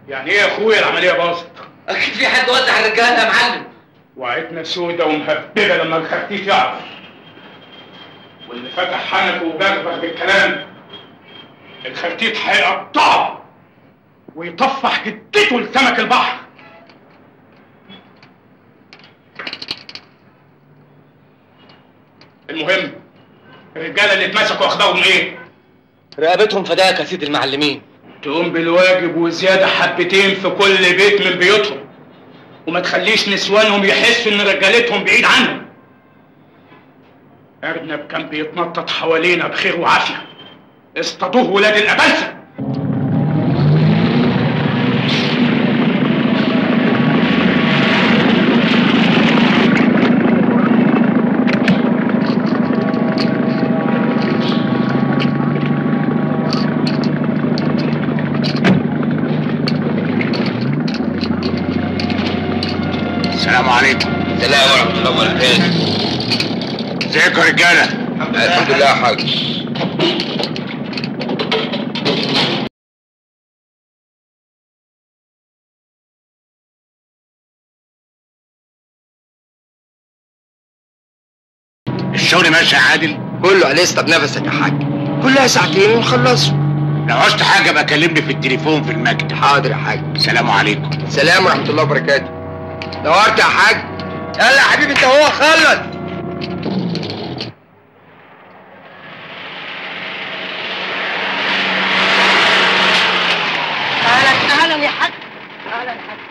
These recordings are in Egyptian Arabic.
يعني ايه يا اخويا العمليه باظت اكيد في حد وزع الرجاله يا معلم وعيتنا سودة ومهببه لما الخفتيت يعرف واللي فتح حنكه وبغبغ بالكلام الخفتيت هيقطعه ويطفح جدته لسمك البحر المهم الرجاله اللي اتمسكوا اخبارهم ايه؟ رقبتهم فداك يا سيد المعلمين تقوم بالواجب وزياده حبتين في كل بيت من بيوتهم وما تخليش نسوانهم يحسوا ان رجالتهم بعيد عنهم ارنب كان بيتنطط حوالينا بخير وعافيه اصطادوه ولاد الابلسه السلام عليكم السلام ورحمه الله وبركاته ازيكم يا رجاله الحمد لله يا حاج الشغل ماشي يا عادل كله عليه بنفسك يا حاج كلها ساعتين ونخلصه لو عوزت حاجه بقى كلمني في التليفون في المكتب حاضر يا حاج السلام عليكم السلام ورحمه الله وبركاته نورت يا حاج يلا يا حبيبي انت هو خلص اهلا اهلا يا حاج اهلا يا حاج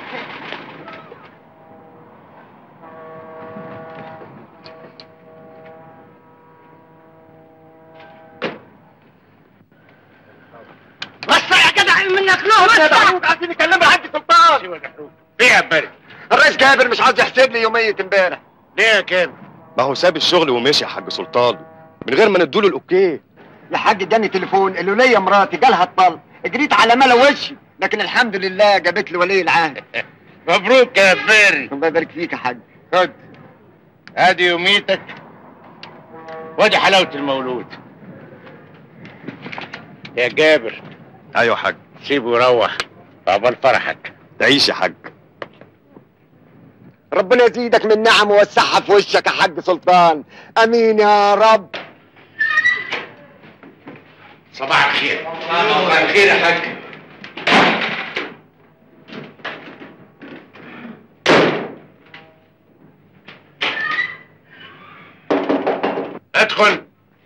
وسع يا جدع منك له وسع عايزين نكلم الحاج سلطان ايه يا بارد الرئيس جابر مش عاوز يحسب لي يوميه امبارح ليه يا كام ما هو ساب الشغل ومشي يا حاج سلطان من غير ما ندوله الاوكي يا حاج اداني تليفون قال له ليا مراتي جالها الطلق جريت على ملا وشي لكن الحمد لله جابت لي ولي العهد مبروك يا بارد الله يبارك فيك يا حاج خد ادي يوميتك وادي حلاوه المولود يا جابر ايوه يا حاج سيبه يروح عقبال فرحك تعيش يا حاج ربنا يزيدك من نعم ويوسعها في وشك يا حاج سلطان امين يا رب صباح الخير صباح الخير يا حاج ادخل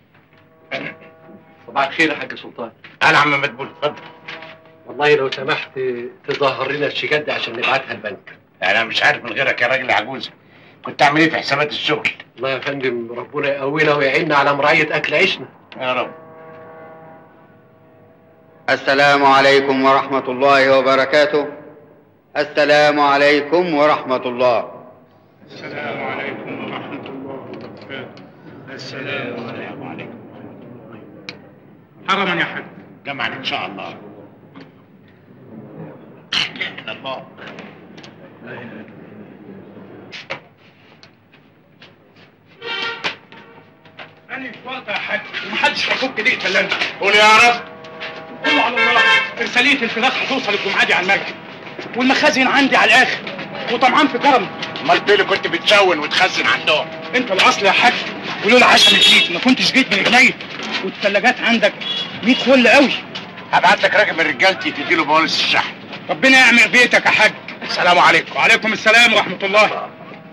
صباح الخير يا حاج سلطان انا عم مدبول اتفضل والله لو سمحت تظهر لنا الشيكات دي عشان نبعتها البنك انا مش عارف من غيرك يا راجل عجوز كنت اعمل ايه في حسابات الشغل الله يا فندم ربنا يقوينا ويعيننا على مراعية أكل عيشنا يا رب السلام عليكم ورحمة الله وبركاته السلام عليكم ورحمة الله السلام عليكم ورحمه الله وبركاته السلام عليكم حرما يا حاج جمعا ان شاء الله لا اله الا الله انا في وقت يا حاج ومحدش هيفك دقيقه الا انت قول يا رب قولوا على الله ارساليه الفراخ هتوصل الجمعه دي على المركب والمخازن عندي على الاخر وطمعان في كرم امال ايه اللي كنت بتشون وتخزن عندهم انت الاصل يا حاج ولولا عشان جيت ما كنتش جيت من رجلي والثلاجات عندك 100 فل قوي هبعت لك راجل من رجالتي تديله بوليس الشحن ربنا يعمر بيتك يا حاج السلام عليكم وعليكم السلام ورحمه الله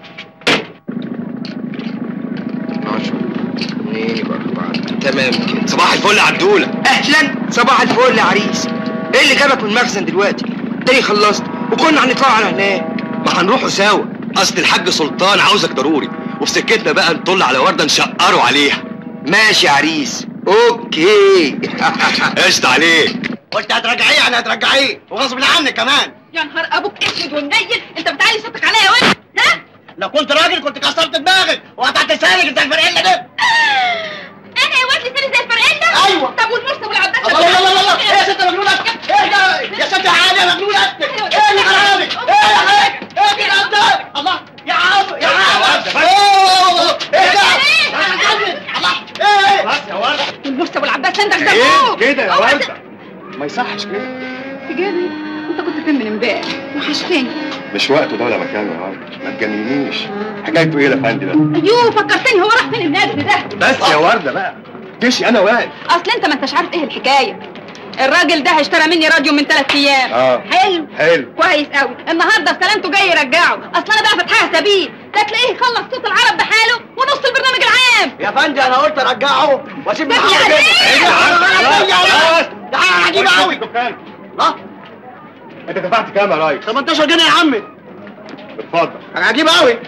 12 2 يبقى 4 تمام كده صباح الفل يا عبدولة اهلا صباح الفل يا عريس ايه اللي جابك من المخزن دلوقتي؟ تاني خلصت وكنا هنطلع على هناك ما هنروحوا سوا اصل الحاج سلطان عاوزك ضروري وفي سكتنا بقى نطل على ورده نشقروا عليها ماشي يا عريس اوكي قشطة عليك قلت هترجعيه يعني هترجعيه وغصب عني كمان يا نهار ابوك اسود ومنيل انت بتعلي صوتك عليا يا ولد ها لو كنت راجل كنت كسرت دماغك وقطعت لسانك زي الفرقله ده انا يا ولد لساني زي الفرقله أيوة. طب والمرسى والعباس الله الله الله الله ايه يا ست مجنونه ايه ده يا ست يا عالي يا مجنونه ايه اللي حرامك ايه يا حاج ايه كده قدامك الله يا عم يا عم أوه، ايه ده أنا هتجنن. الله ايه بس يا ولد والمرسى والعباس عندك ده ايه فوق. كده يا هو ولد ده- ما يصحش كده في جيبي انت كنت فين من امبارح وحشتني مش وقته ده ولا مكانه يا ورده ما تجننيش حكايته ايه الافندي ده ايوه فكرتني هو راح فين النادي ده بس يا ورده بقى جيشي انا واقف اصل انت ما انتش عارف ايه الحكايه الراجل ده اشترى مني راديو من ثلاث ايام اه حلو حلو كويس قوي النهارده سلامته جاي يرجعه اصل انا بقى فاتحاها سبيل ده تلاقيه يخلص صوت العرب بحاله ونص البرنامج العام يا فندم انا قلت ارجعه واسيب ده محمد يعني هنا تعالى عجيب قوي الدكان الله انت دفعت كام يا ريس 18 جنيه يا عمي اتفضل انا عجيب قوي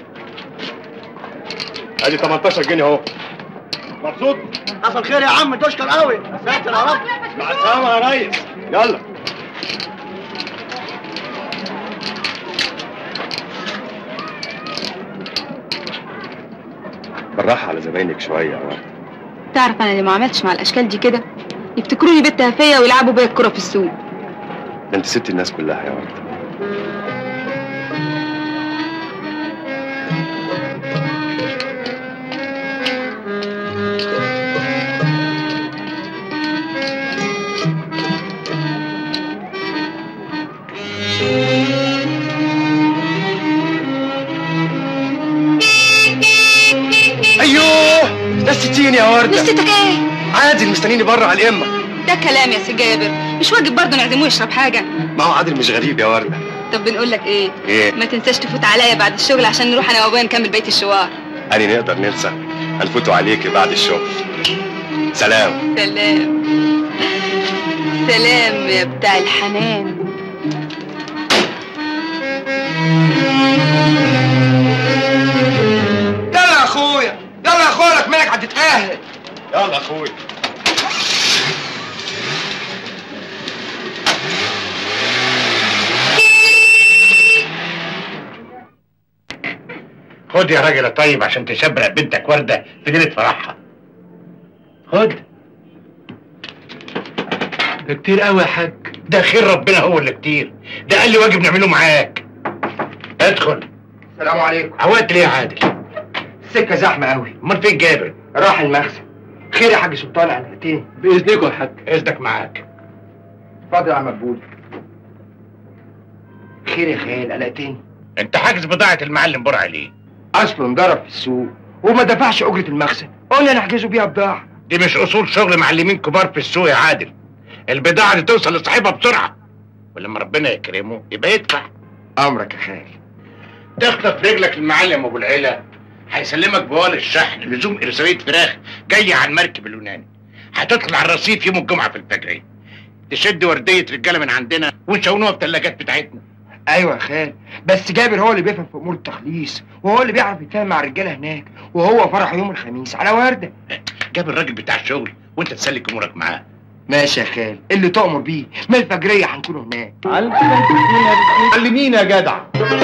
ادي 18 جنيه اهو مبسوط حصل خير يا عم تشكر قوي يا ساتر يا رب مع السلامه يا ريس يلا بالراحه على زباينك شويه يا ورده تعرف انا اللي ما عملتش مع الاشكال دي كده يفتكروني بنت هفيه ويلعبوا بيا الكره في السوق ده انت سبت الناس كلها يا ورده ايوه نسيتيني يا ورده نسيتك ايه عادل مستنيني بره على الامه ده كلام يا سي جابر مش واجب برضه نعزموه يشرب حاجه ما هو عادل مش غريب يا ورده طب بنقول لك ايه ايه ما تنساش تفوت عليا بعد الشغل عشان نروح انا وابويا نكمل بقيه الشوار أني نقدر ننسى هنفوتوا عليكي بعد الشغل سلام سلام سلام يا بتاع الحنان يلا يا اخويا يلا يا اخويا لك مالك هتتاهل يلا اخوي خد يا راجل يا طيب عشان تشبرق بنتك ورده في ليله فرحها خد ده كتير قوي يا حاج ده خير ربنا هو اللي كتير ده قال لي واجب نعمله معاك ادخل السلام عليكم عودت ليه يا عادل السكه زحمه قوي امال فين جابر راح المخزن خير يا حاج سلطان قلقتني باذنكم يا حاج اذنك معاك اتفضل يا عم مقبول خير يا خال قلقتني انت حاجز بضاعه المعلم برع ليه اصله انضرب في السوق وما دفعش اجره المخزن قلنا نحجزه بيها بضاعه دي مش اصول شغل معلمين كبار في السوق يا عادل البضاعه دي توصل لصاحبها بسرعه ولما ربنا يكرمه يبقى يدفع امرك يا خال تخطف رجلك المعلم ابو العيله هيسلمك بوال الشحن لزوم ارساليه فراخ جايه على المركب اليوناني هتدخل على الرصيف يوم الجمعه في الفجريه تشد ورديه رجاله من عندنا ونشونوها في الثلاجات بتاعتنا ايوه يا خال بس جابر هو اللي بيفهم في امور التخليص وهو اللي بيعرف يتفاهم مع الرجاله هناك وهو فرح يوم الخميس على ورده جاب الراجل بتاع الشغل وانت تسلك امورك معاه ماشي يا خال اللي تؤمر بيه ما الفجريه هنكون هناك علمينا يا جدع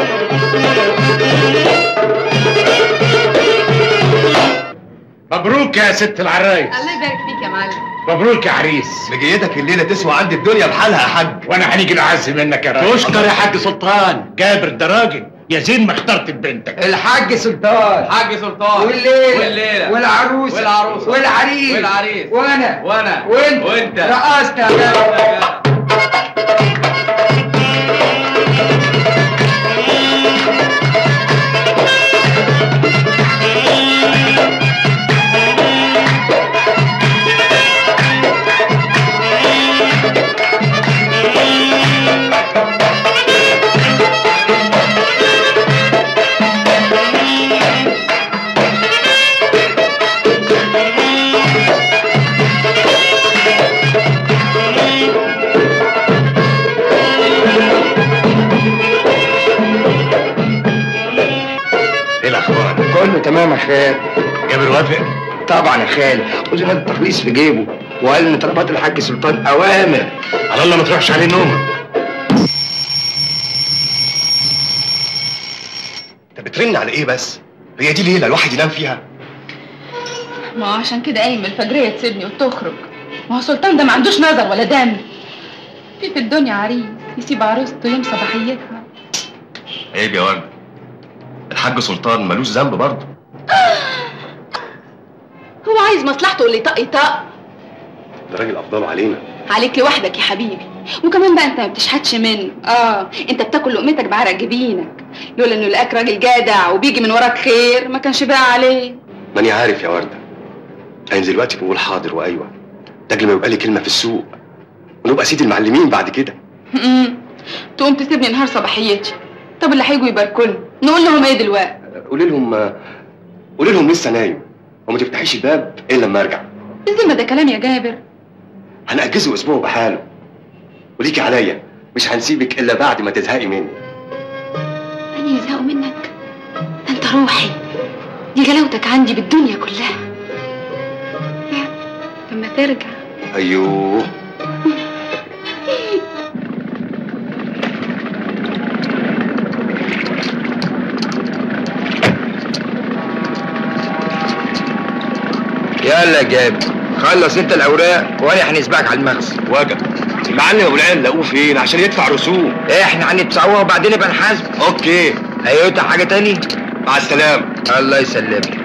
مبروك يا ست العرايس الله يبارك فيك يا معلم مبروك يا عريس مجيتك الليله تسوى عندي الدنيا بحالها يا حاج وانا هنيجي نعز منك يا راجل تشكر يا حاج سلطان جابر ده راجل يا زين ما اخترت بنتك الحاج سلطان حاج سلطان والليله والليله والعروسه والعروسة. والعريس والعريس. وانا وانا وانت وانت رقصت يا جدع ايه الاخبار كله تمام يا خال جابر وافق طبعا يا خال وزن التخليص في جيبه وقال ان طلبات الحاج سلطان اوامر على الله ما تروحش عليه نومه انت بترن على ايه بس هي دي ليله الواحد ينام فيها ما هو عشان كده قايم من الفجريه تسيبني وتخرج ما هو سلطان ده ما عندوش نظر ولا دم في في الدنيا عريس يسيب عروسته يوم صباحيتها عيب يا ورده الحاج سلطان ملوش ذنب برضه هو عايز مصلحته اللي يطق يطق ده راجل افضله علينا عليك لوحدك يا حبيبي وكمان بقى انت ما بتشحتش منه اه انت بتاكل لقمتك بعرق جبينك لولا انه لقاك راجل جدع وبيجي من وراك خير ما كانش بقى عليه ماني عارف يا ورده انا دلوقتي بقول حاضر وايوه ده قبل ما يبقى لي كلمه في السوق ونبقى سيد المعلمين بعد كده امم تقوم تسيبني نهار صباحيتي طب اللي هيجوا يباركوا لنا نقول لهم ايه دلوقتي قولي لهم قولي لهم لسه نايم وما تفتحيش الباب الا لما ارجع زي ما ده كلام يا جابر هنأجزه اسبوع بحاله وليكي عليا مش هنسيبك الا بعد ما تزهقي مني أنا يزهقوا منك ده انت روحي دي جلاوتك عندي بالدنيا كلها لا لما ترجع ايوه يلا يا جابر خلص انت الاوراق وانا هنسبقك على المخزن واجب المعلم ابو العين لاقوه فين عشان يدفع رسوم احنا هنتسوى وبعدين نبقى نحاسب اوكي ايوه حاجه تاني مع السلامه الله يسلمك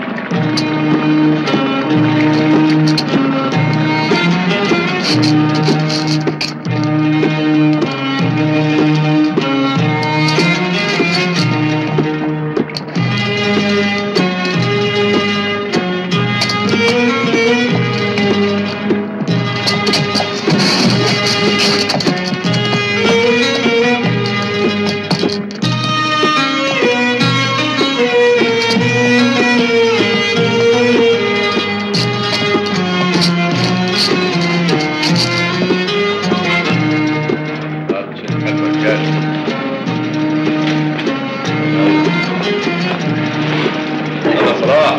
يلا صلاح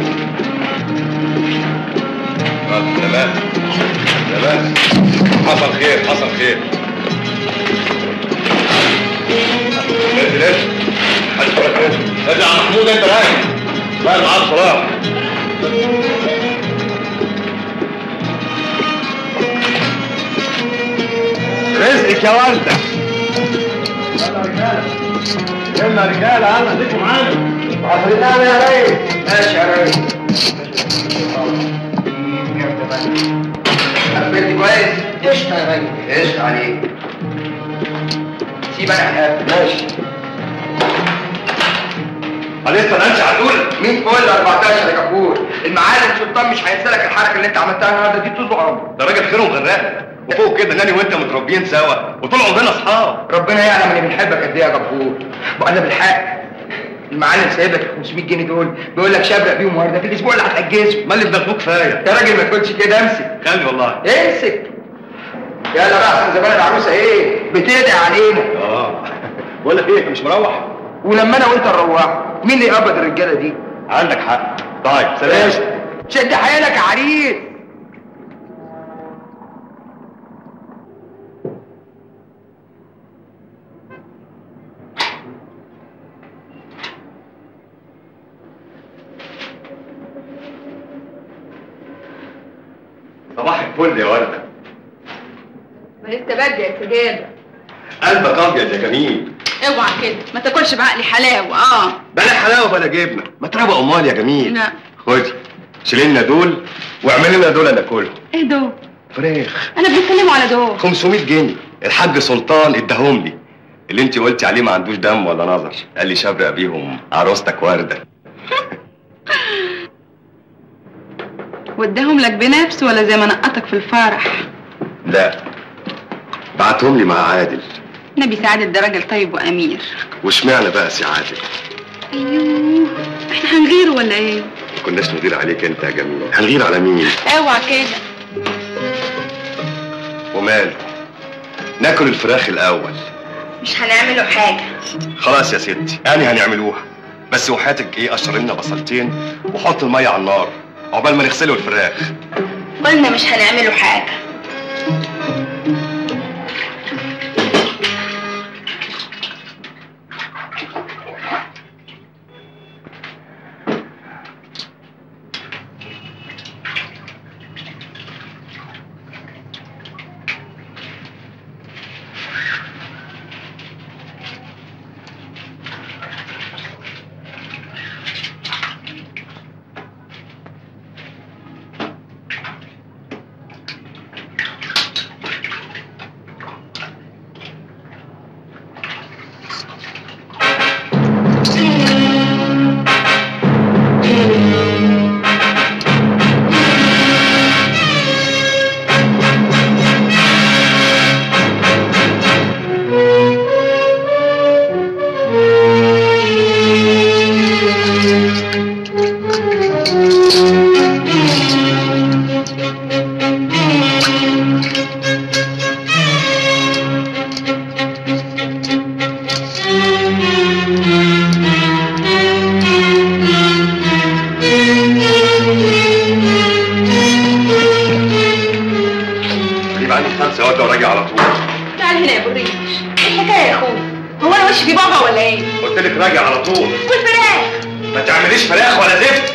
تمام تمام حصل خير حصل خير انزل انزل حد فرق انزل انزل يا محمود انت راجع لا معاك صلاح رزقك يا ولده يلا يا رجاله يلا اديكم معانا عفريتنا يا ريس ماشي يا ريس قفلت كويس قشطه يا راجل قشطه عليك سيب انا هقفل ماشي لسه نمشي على الاولى مين فل 14 يا كفور المعالم سلطان مش هينسى لك الحركه اللي انت عملتها النهارده دي طول عمره ده راجل خير وغراق وفوق كده ناني وانت متربيين سوا وطول عمرنا اصحاب ربنا يعلم اني بنحبك قد ايه يا كفور وانا بالحق المعلم سايب لك 500 جنيه دول بيقول لك شبرق بيهم النهارده في الاسبوع اللي هتاجزه ما اللي في دماغه كفايه يا راجل ما تقولش كده امسك خلي والله امسك يلا بقى احسن زمان العروسه ايه بتدعي علينا اه بقول لك ايه انت مش مروح ولما انا وانت نروح مين اللي يقبض الرجاله دي عندك حق طيب سلام شد حيلك يا عريس صباح الفل يا ورده ما لسه بدري يا سجادة قلبك ابيض يا جميل اوعى كده ما تاكلش بعقلي حلاوه اه بلا حلاوه بلا جبنه ما تروق امال يا جميل لا خدي شيل لنا دول واعمل لنا دول ناكلهم ايه دول فراخ انا بنتكلموا على دول 500 جنيه الحاج سلطان اداهم لي اللي انت قلتي عليه ما عندوش دم ولا نظر قال لي شبرق بيهم عروستك ورده واداهم لك بنفسه ولا زي ما نقطك في الفرح لا بعتهم لي مع عادل نبي سعادة ده راجل طيب وامير واشمعنى بقى سي عادل ايوه احنا هنغيره ولا ايه ما كناش نغير عليك انت يا جميل هنغير على مين اوعى كده وماله ناكل الفراخ الاول مش هنعمله حاجه خلاص يا ستي يعني هنعملوها بس وحياتك ايه قشر لنا بصلتين وحط الميه على النار عقبال ما نغسله الفراخ قلنا مش هنعمله حاجه يعني خمسة واد لو راجع على طول تعال هنا يا ابو الريش ايه الحكايه يا اخويا هو انا وشي في بابا ولا ايه قلت لك راجع على طول والفراخ ما تعمليش فراخ ولا زفت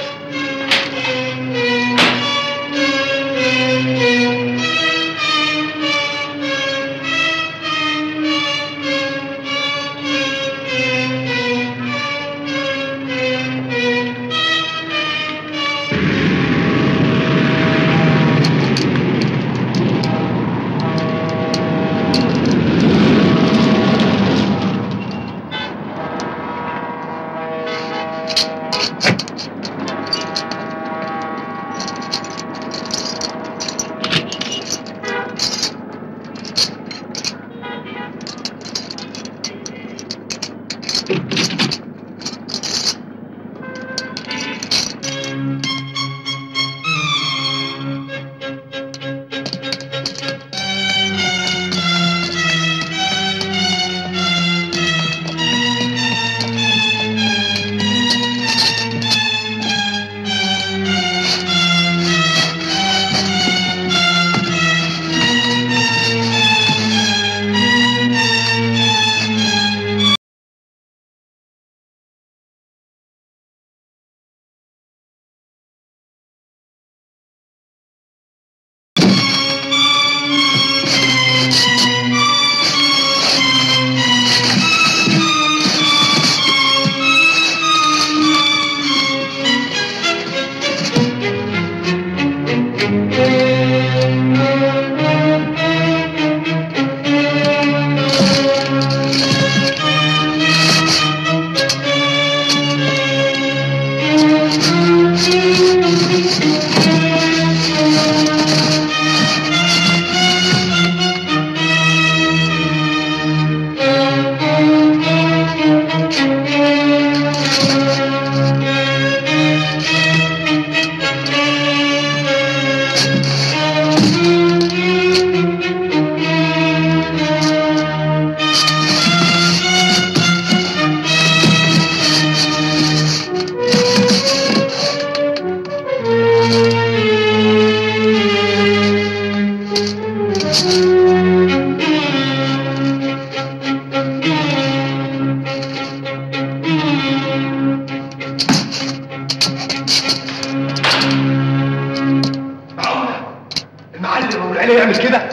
المعلم ابو العيله يعمل كده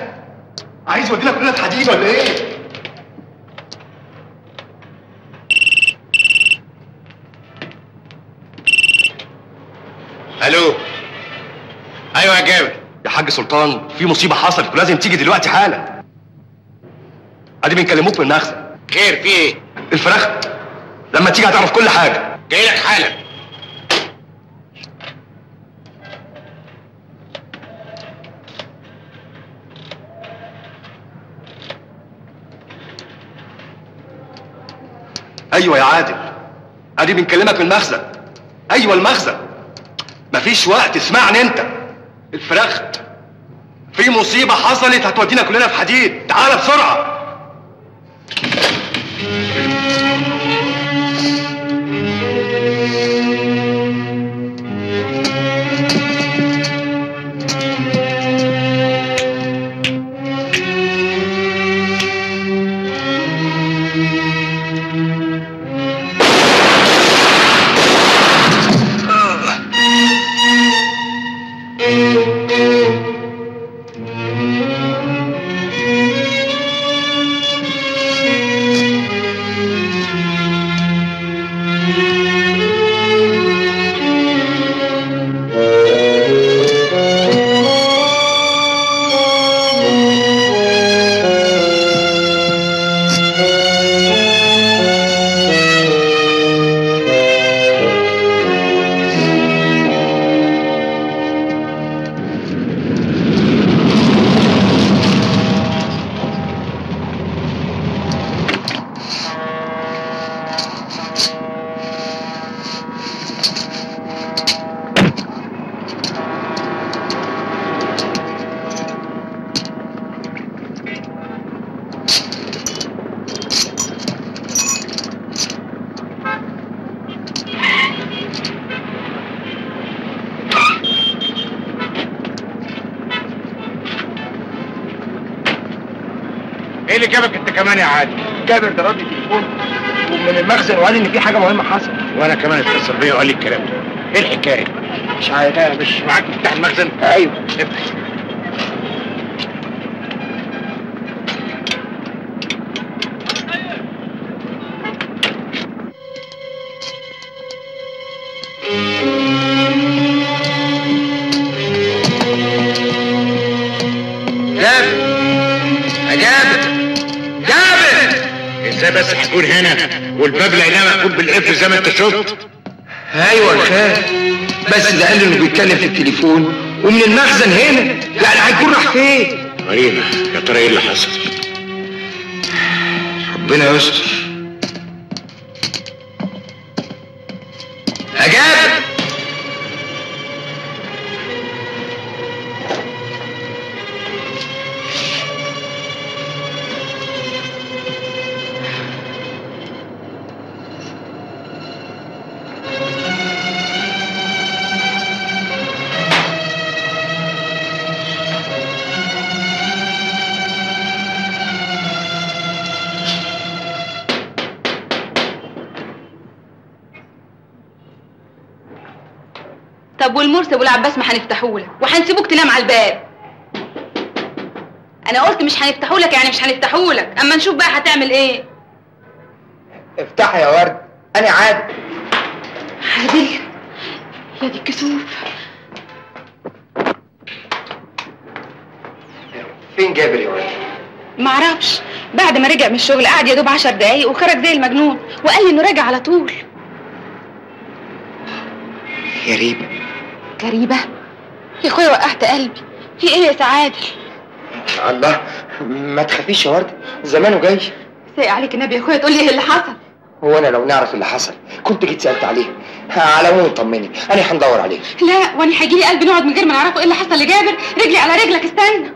عايز يودينا كلنا في حديد ولا ايه الو ايوه يا جابر يا حاج سلطان في مصيبه حصلت ولازم تيجي دلوقتي حالا ادي بنكلموك من المخزن خير في ايه الفراخ لما تيجي هتعرف كل حاجه جاي لك حالا ايوه يا عادل ادي بنكلمك من المخزن ايوه المخزن مفيش وقت اسمعني انت الفراخ في مصيبه حصلت هتودينا كلنا في حديد تعال بسرعه ايه اللي جابك انت كمان يا عادل جابر ده راضي تليفون ومن المخزن وقال ان في حاجه مهمه حصلت وانا كمان اتصل بيا وقال لي الكلام ده ايه الحكايه مش عارف مش معاك مفتاح المخزن ايوه افتح جابر يا جابر جابر ازاي بس هكون هنا والباب لقيناه مقفول بالقفل زي ما انت شفت ايوه يا خال بس ده قال انه بيتكلم في التليفون ومن المخزن هنا يعني هيكون راح فين غريبه يا ترى ايه اللي حصل ربنا يستر يا جابر طب والمرسي والعباس ما هنفتحولك وهنسيبوك تنام على الباب انا قلت مش هنفتحولك يعني مش هنفتحولك اما نشوف بقى هتعمل ايه افتحي يا ورد انا عادل عادل يا دي الكسوف فين جابر يا ورد معرفش بعد ما رجع من الشغل قعد يا دوب عشر دقايق وخرج زي المجنون وقال لي انه راجع على طول غريبة غريبة يا اخويا وقعت قلبي في ايه يا سعادل الله ما تخافيش يا ورد زمانه جاي سايق عليك النبي يا اخويا تقول لي ايه اللي حصل هو انا لو نعرف اللي حصل كنت جيت سالت عليه على العموم طمني انا هندور عليه لا وانا هيجي لي قلبي نقعد من غير ما نعرفه ايه اللي حصل لجابر رجلي على رجلك استنى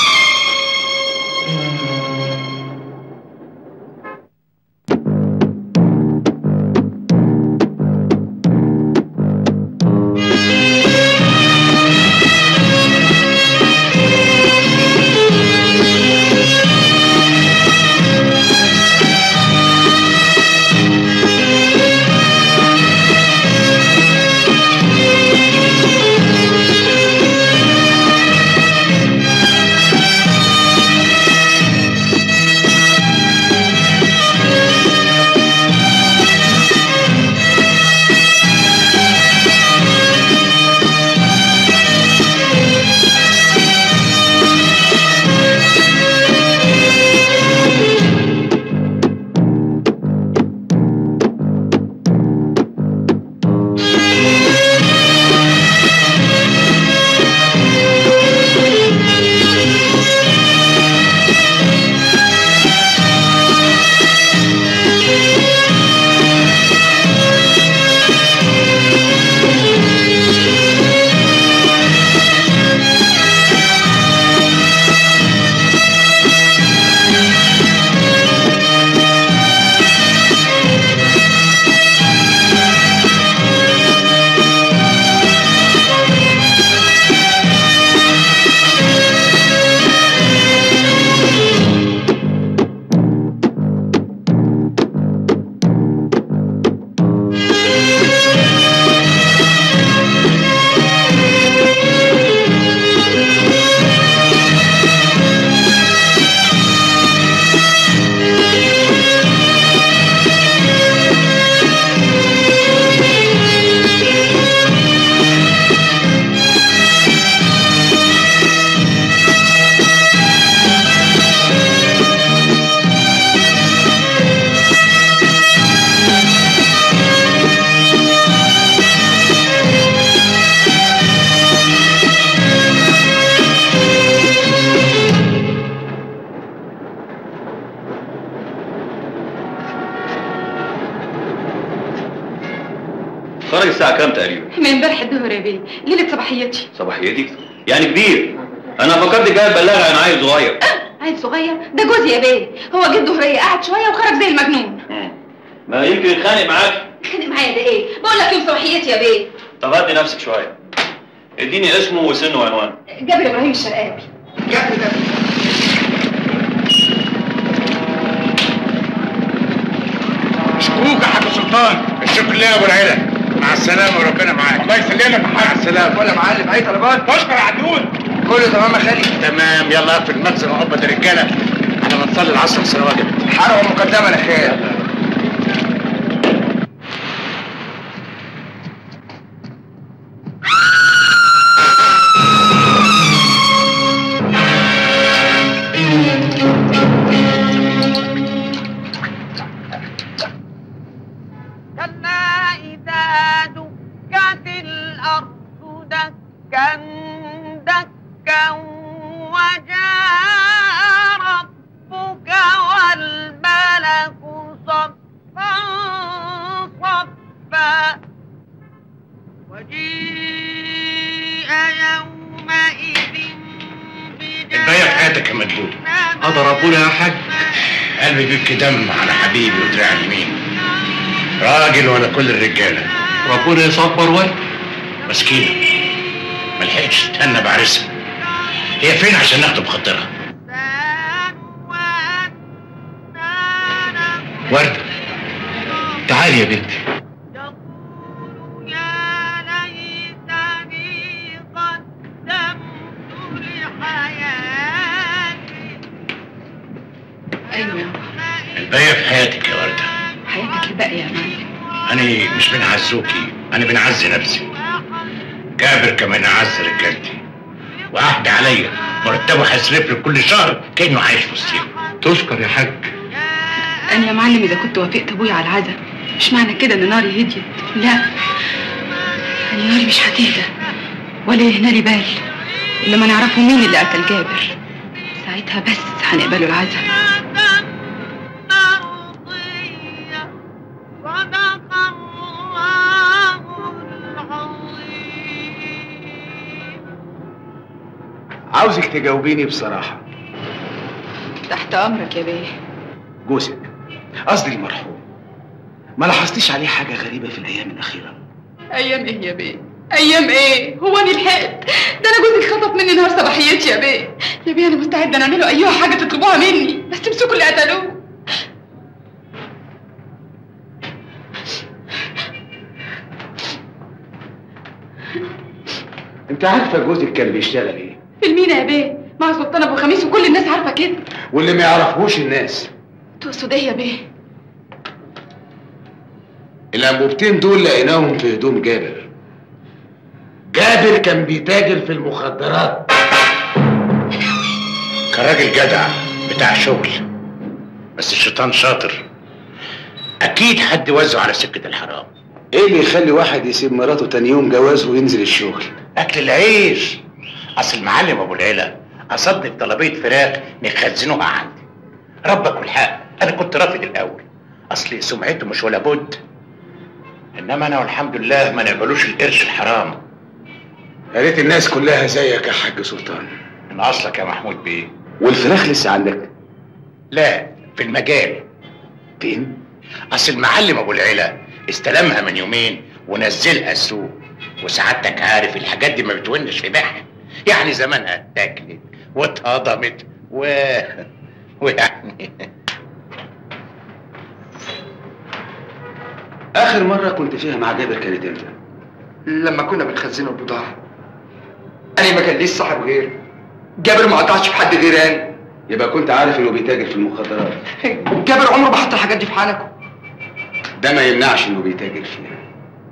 خرج الساعة كام تقريبا؟ من امبارح الظهر يا بيه ليلة صباحيتي صباحيتي؟ يعني كبير أنا فكرت جاي تبلغ عن عيل صغير عيل صغير ده جوزي يا بيه هو جه الظهرية قعد شوية وخرج زي المجنون ما يمكن يتخانق معاك اتخانق معايا ده ايه بقول لك يوم صباحيتي يا بيه طب هدي نفسك شوية اديني اسمه وسنه وعنوانه جابر ابراهيم الشرقاوي جابر ده طلبان الشكر لله يا ابو العيله مع السلامه وربنا معاك الله يسلمك مع السلامه ولا معلم اي طلبات اشكر يا عدول كله تمام يا خالي تمام يلا اقفل المخزن وقبض الرجاله على ما نصلي العصر في واجب حرقه مقدما يا خال كلا إذا دكت الأرض دكا دكا وجاء ربك والملك صفا صفا وجيء يومئذ الباقي في حياتك يا مدبول قدر ربنا يا حاج قلبي بيبكي دم على حبيبي ودراع اليمين راجل ولا كل الرجاله ربنا يصبر وجه مسكينه ما لحقتش تهنى بعرسها هي فين عشان ناخده بخاطرها وردة تعالي يا بنتي يقول يا ليتني قدمت لحياتي ايوه يابا الباقي في حياتك يا ورده حياتك الباقيه يا معلم انا مش بنعزوكي انا بنعزي نفسي جابر كمان اعز رجالتي وعهد عليا مرتبه هيصرف لي كل شهر كانه عايش في وسطيهم تشكر يا حاج انا يا معلم اذا كنت وافقت ابويا على العزا مش معنى كده ان ناري هديت لا انا ناري مش هتهدى ولا يهنا لي بال الا ما نعرفوا مين اللي قتل جابر ساعتها بس هنقبلوا العزا مرضية صدق الله العظيم عاوزك تجاوبيني بصراحة تحت امرك يا بيه جوزك قصدي المرحوم ما لاحظتيش عليه حاجة غريبة في الأيام الأخيرة ايام ايه يا بيه ايام ايه هو انا لحقت ده انا جوزك خطف مني نهار صباحيتي يا بيه يا بيه انا مستعده نعمله ايها حاجه تطلبوها مني بس تمسكوا اللي قتلوه أنت عارفة جوزك كان بيشتغل إيه في المينا يا بيه مع سلطان ابو خميس وكل الناس عارفه كده واللي ما يعرفوش الناس تقصد ايه يا بيه الأنبوبتين دول لقيناهم في هدوم جابر جابر كان بيتاجر في المخدرات كان راجل جدع بتاع شغل بس الشيطان شاطر اكيد حد وزه على سكه الحرام إيه اللي يخلي واحد يسيب مراته تاني يوم جوازه وينزل الشغل اكل العيش اصل المعلم ابو العلا قصدني بطلبيه فراخ نخزنوها عندي ربك والحق انا كنت رافض الاول اصل سمعته مش ولا بد انما انا والحمد لله ما نقبلوش القرش الحرام يا ريت الناس كلها زيك يا حاج سلطان من اصلك يا محمود بيه والفراخ لسه عندك لا في المجال فين؟ اصل المعلم ابو العلا استلمها من يومين ونزلها السوق وسعادتك عارف الحاجات دي ما بتونش في بيعها يعني زمانها اتاكلت واتهضمت و ويعني آخر مرة كنت فيها مع جابر كانت إمتى؟ لما كنا بنخزنوا البضاعة أنا ما كان ليش صاحب غير جابر ما قطعش في حد غير أنا يبقى كنت عارف إنه بيتاجر في المخدرات جابر عمره ما حط الحاجات دي في حنكه ده ما يمنعش إنه بيتاجر فيها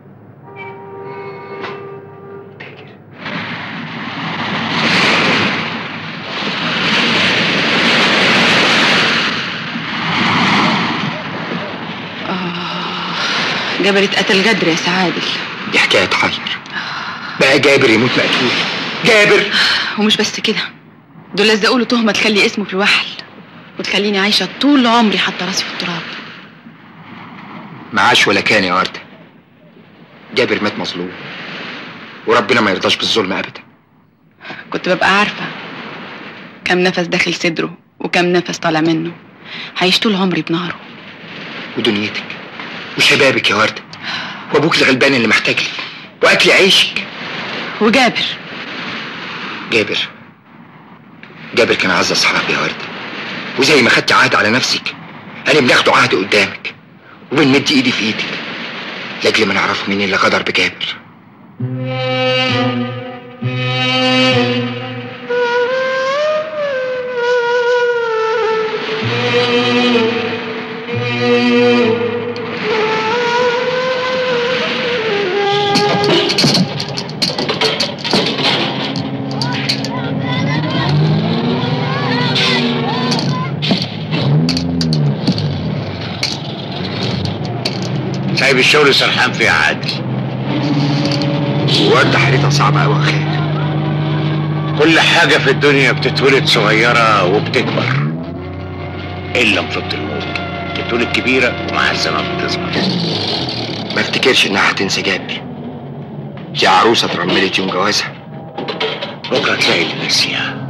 جابر اتقتل جدر يا سعادل دي حكاية تحير بقى جابر يموت مقتول جابر ومش بس كده دول لزقوا له تهمه تخلي اسمه في الوحل وتخليني عايشه طول عمري حاطه راسي في التراب معاش ولا كان يا وردة جابر مات مظلوم وربنا ما يرضاش بالظلم أبدا كنت ببقى عارفه كم نفس داخل صدره وكم نفس طالع منه هعيش طول عمري بناره ودنيتك وشبابك يا وردة وأبوك الغلبان اللي محتاج لي وأكل عيشك وجابر جابر جابر كان أعز أصحابي يا وردة وزي ما خدت عهد على نفسك أنا بناخده عهد قدامك وبنمد إيدي في إيدك لاجل ما نعرف مين اللي غدر بجابر سايب الشغل سرحان فيها عادل وقت حالتها صعبة أوي يا خالد كل حاجة في الدنيا بتتولد صغيرة وبتكبر إلا مصيبة الموت بتتولد كبيرة ومع الزمن بتصغر ما افتكرش إنها هتنسى جابر دي عروسة اترملت يوم جوازها بكرة تلاقي اللي ناسيها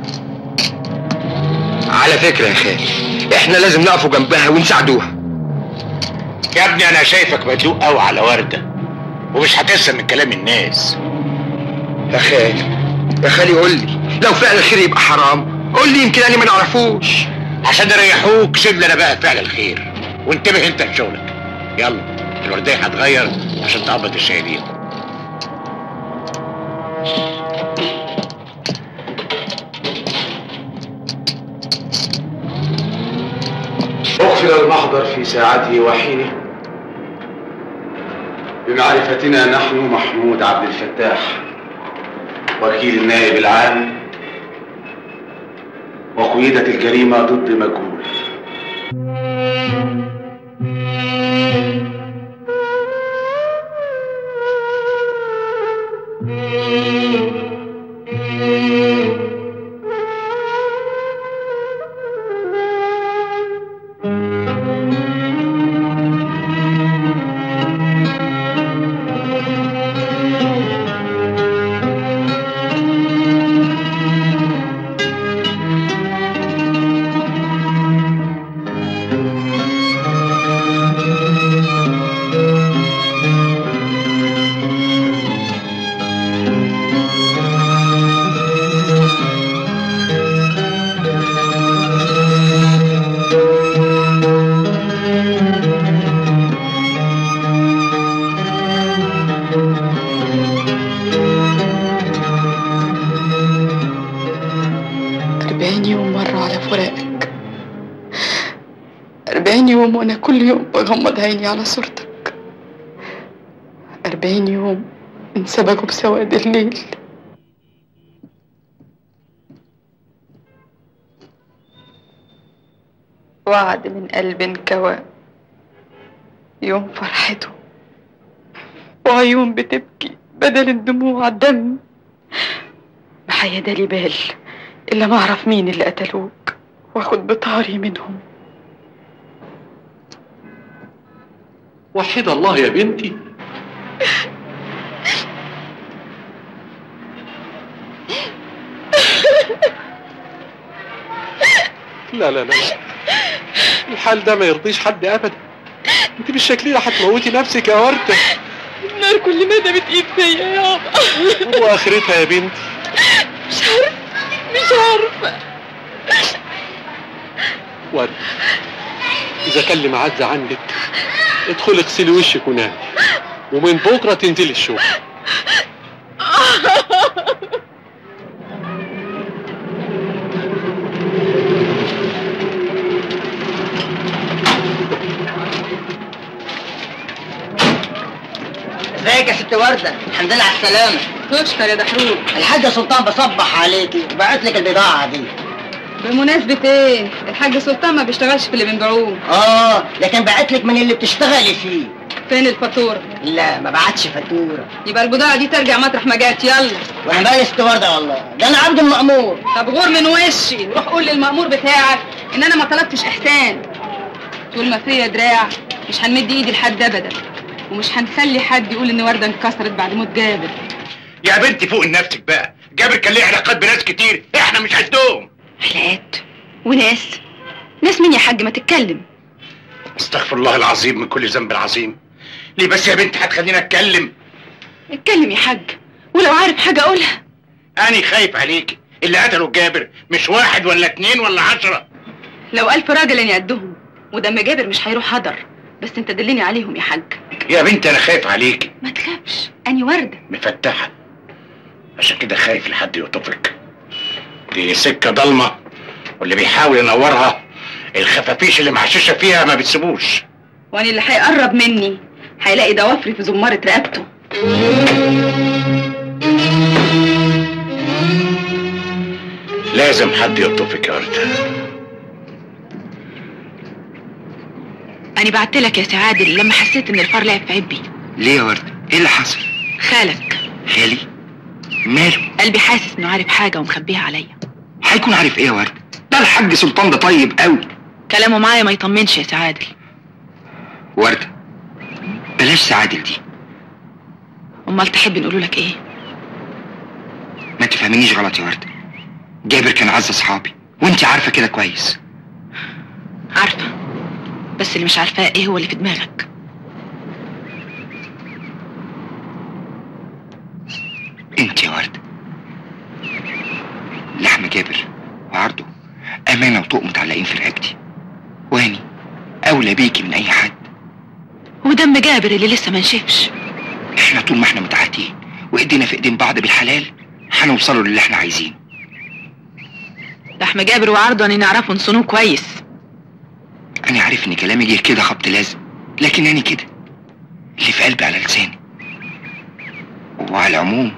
على فكرة يا خالد احنا لازم نقفوا جنبها ونساعدوها يا ابني أنا شايفك مدلوق أوي على وردة ومش هتنسى من كلام الناس يا خالي يا خالي قول لي لو فعل الخير يبقى حرام قول لي يمكن انا ما نعرفوش عشان يريحوك سيب لنا بقى فعل الخير وانتبه انت لشغلك يلا الوردية هتغير عشان تقبض الشهيدين أقفل المحضر في ساعته وحينه بمعرفتنا نحن محمود عبد الفتاح وكيل النائب العام وقيدت الجريمة ضد مجهول أربعين يوم مرة على فراقك أربعين يوم وأنا كل يوم بغمض عيني على صورتك أربعين يوم انسبقوا بسواد الليل وعد من قلب انكوى يوم فرحته وعيون بتبكي بدل الدموع دم ما هيدالي بال إلا ما أعرف مين اللي قتلوك وآخد بطاري منهم وحد الله يا بنتي لا لا لا لا الحال ده ما يرضيش حد ابدا انت بالشكل ده هتموتي نفسك يا ورده النار كل ما دامت ايد فيا يابا واخرتها يا بنتي مش عارفة مش عارفة ورد اذا كان اللي معز عندك ادخلي اغسلي وشك ونامي ومن بكره تنزلي الشغل ازيك يا ست وردة الحمد لله على السلامة تشكر يا دحروق الحاجة سلطان بصبح عليكي وبعت لك البضاعة دي بمناسبة ايه الحاج سلطان ما بيشتغلش في اللي بنبيعوه اه لكن بعت لك من اللي بتشتغلي فيه فين الفاتورة لا ما بعتش فاتورة يبقى البضاعة دي ترجع مطرح ما جات يلا وانا بقى يا ست وردة والله ده انا عبد المأمور طب غور من وشي روح قول للمأمور بتاعك ان انا ما طلبتش احسان طول ما فيا دراع مش هنمد ايدي لحد ابدا ومش هنخلي حد يقول ان وردة انكسرت بعد موت جابر يا بنتي فوق نفسك بقى جابر كان ليه علاقات بناس كتير احنا مش قدهم حلقات وناس ناس مين يا حاج ما تتكلم استغفر الله العظيم من كل ذنب عظيم ليه بس يا بنتي هتخليني اتكلم اتكلم يا حاج ولو عارف حاجة قولها انا خايف عليكي اللي قتلوا جابر مش واحد ولا اتنين ولا عشرة لو ألف راجل يقدهم ودم جابر مش هيروح هدر بس انت دلني عليهم يا حاج يا بنتي انا خايف عليك ما تخافش اني ورده مفتحه عشان كده خايف لحد يطفك دي سكه ضلمه واللي بيحاول ينورها الخفافيش اللي معششه فيها ما بتسيبوش وانا اللي هيقرب مني هيلاقي ضوافري في زمارة رقبته لازم حد يطفك يا ورده انا بعت لك يا سي عادل لما حسيت ان الفار لعب في عبي ليه يا ورده ايه اللي حصل خالك خالي ماله قلبي حاسس انه عارف حاجه ومخبيها عليا هيكون عارف ايه يا ورده ده الحاج سلطان ده طيب قوي كلامه معايا ما يطمنش يا سي عادل ورده بلاش سعادل دي امال تحب نقول لك ايه ما تفهمنيش غلط يا ورده جابر كان عز اصحابي وانت عارفه كده كويس عارفه بس اللي مش عارفاه ايه هو اللي في دماغك انت يا ورده لحم جابر وعرضه امانه وطوق متعلقين في رقبتي واني اولى بيكي من اي حد ودم جابر اللي لسه ما نشفش احنا طول ما احنا متعهدين وايدينا في ايدين بعض بالحلال هنوصلوا للي احنا عايزينه لحم جابر وعرضه انا نعرفه نصونوه كويس انا عارف ان كلامي جه كده خبط لازم لكنني كده اللي في قلبي على لساني وعلى العموم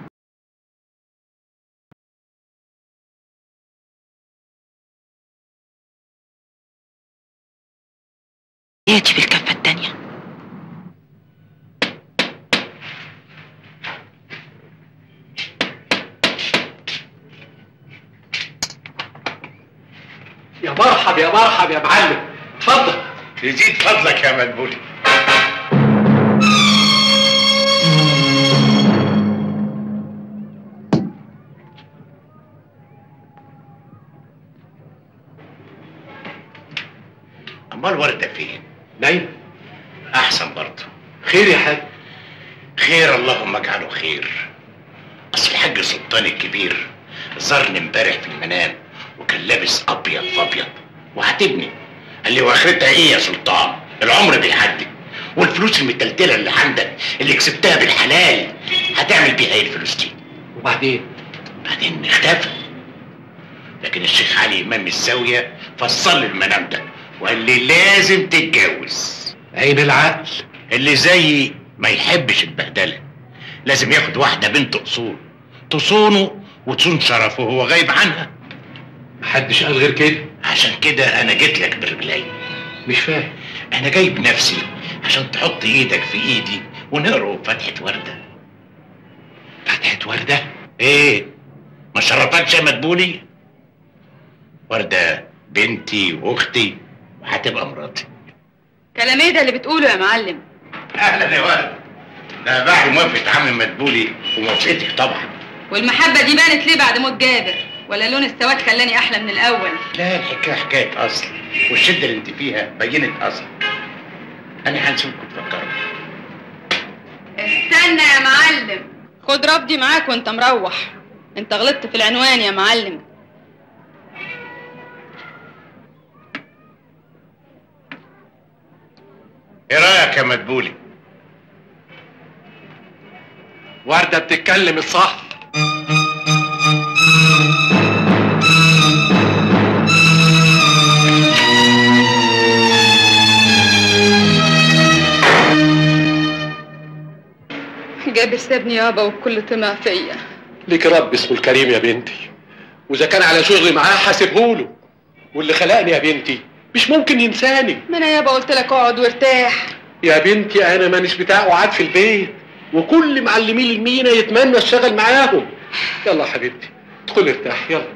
ياتي بالكفه التانيه يا مرحب يا مرحب يا معلم اتفضل يزيد فضلك يا مدبولي امال ورده فين نايم احسن برضه خير يا حاج خير اللهم اجعله خير اصل الحاج سلطان الكبير زارني امبارح في المنام وكان لابس ابيض فابيض وعاتبني قال لي واخرتها ايه يا سلطان العمر بيعدي والفلوس المتلتله اللي عندك اللي كسبتها بالحلال هتعمل بيها ايه الفلوس دي وبعدين بعدين اختفى لكن الشيخ علي امام الزاويه فصل لي المنام ده وقال لي لازم تتجوز عين العقل اللي زيي ما يحبش البهدله لازم ياخد واحده بنت اصول تصونه وتصون شرفه وهو غايب عنها محدش قال غير كده عشان كده انا جيت لك برجلي مش فاهم انا جاي بنفسي عشان تحط ايدك في ايدي ونقرا فتحه ورده فتحة وردة ايه ما شرفتش يا مدبولي ورده بنتي واختي وهتبقى مراتي كلام ايه ده اللي بتقوله يا معلم اهلا يا ولد ده بعد موافقه عم مدبولي وموافقتك طبعا والمحبه دي بانت ليه بعد موت جابر ولا لون السواد خلاني احلى من الاول لا الحكايه حكايه اصل والشده اللي انت فيها بينت اصل انا هنسيبكم تفكروا استنى يا معلم خد رفضي معاك وانت مروح انت غلطت في العنوان يا معلم ايه رايك يا مدبولي وردة بتتكلم الصح جابر سابني يابا والكل طمع فيا ليك رب اسمه الكريم يا بنتي واذا كان على شغلي معاه حاسبهوله واللي خلقني يا بنتي مش ممكن ينساني ما انا يابا قلت لك اقعد وارتاح يا بنتي انا مانيش بتاع قعاد في البيت وكل معلمين المينا يتمنى اشتغل معاهم يلا يا حبيبتي ادخلي ارتاح يلا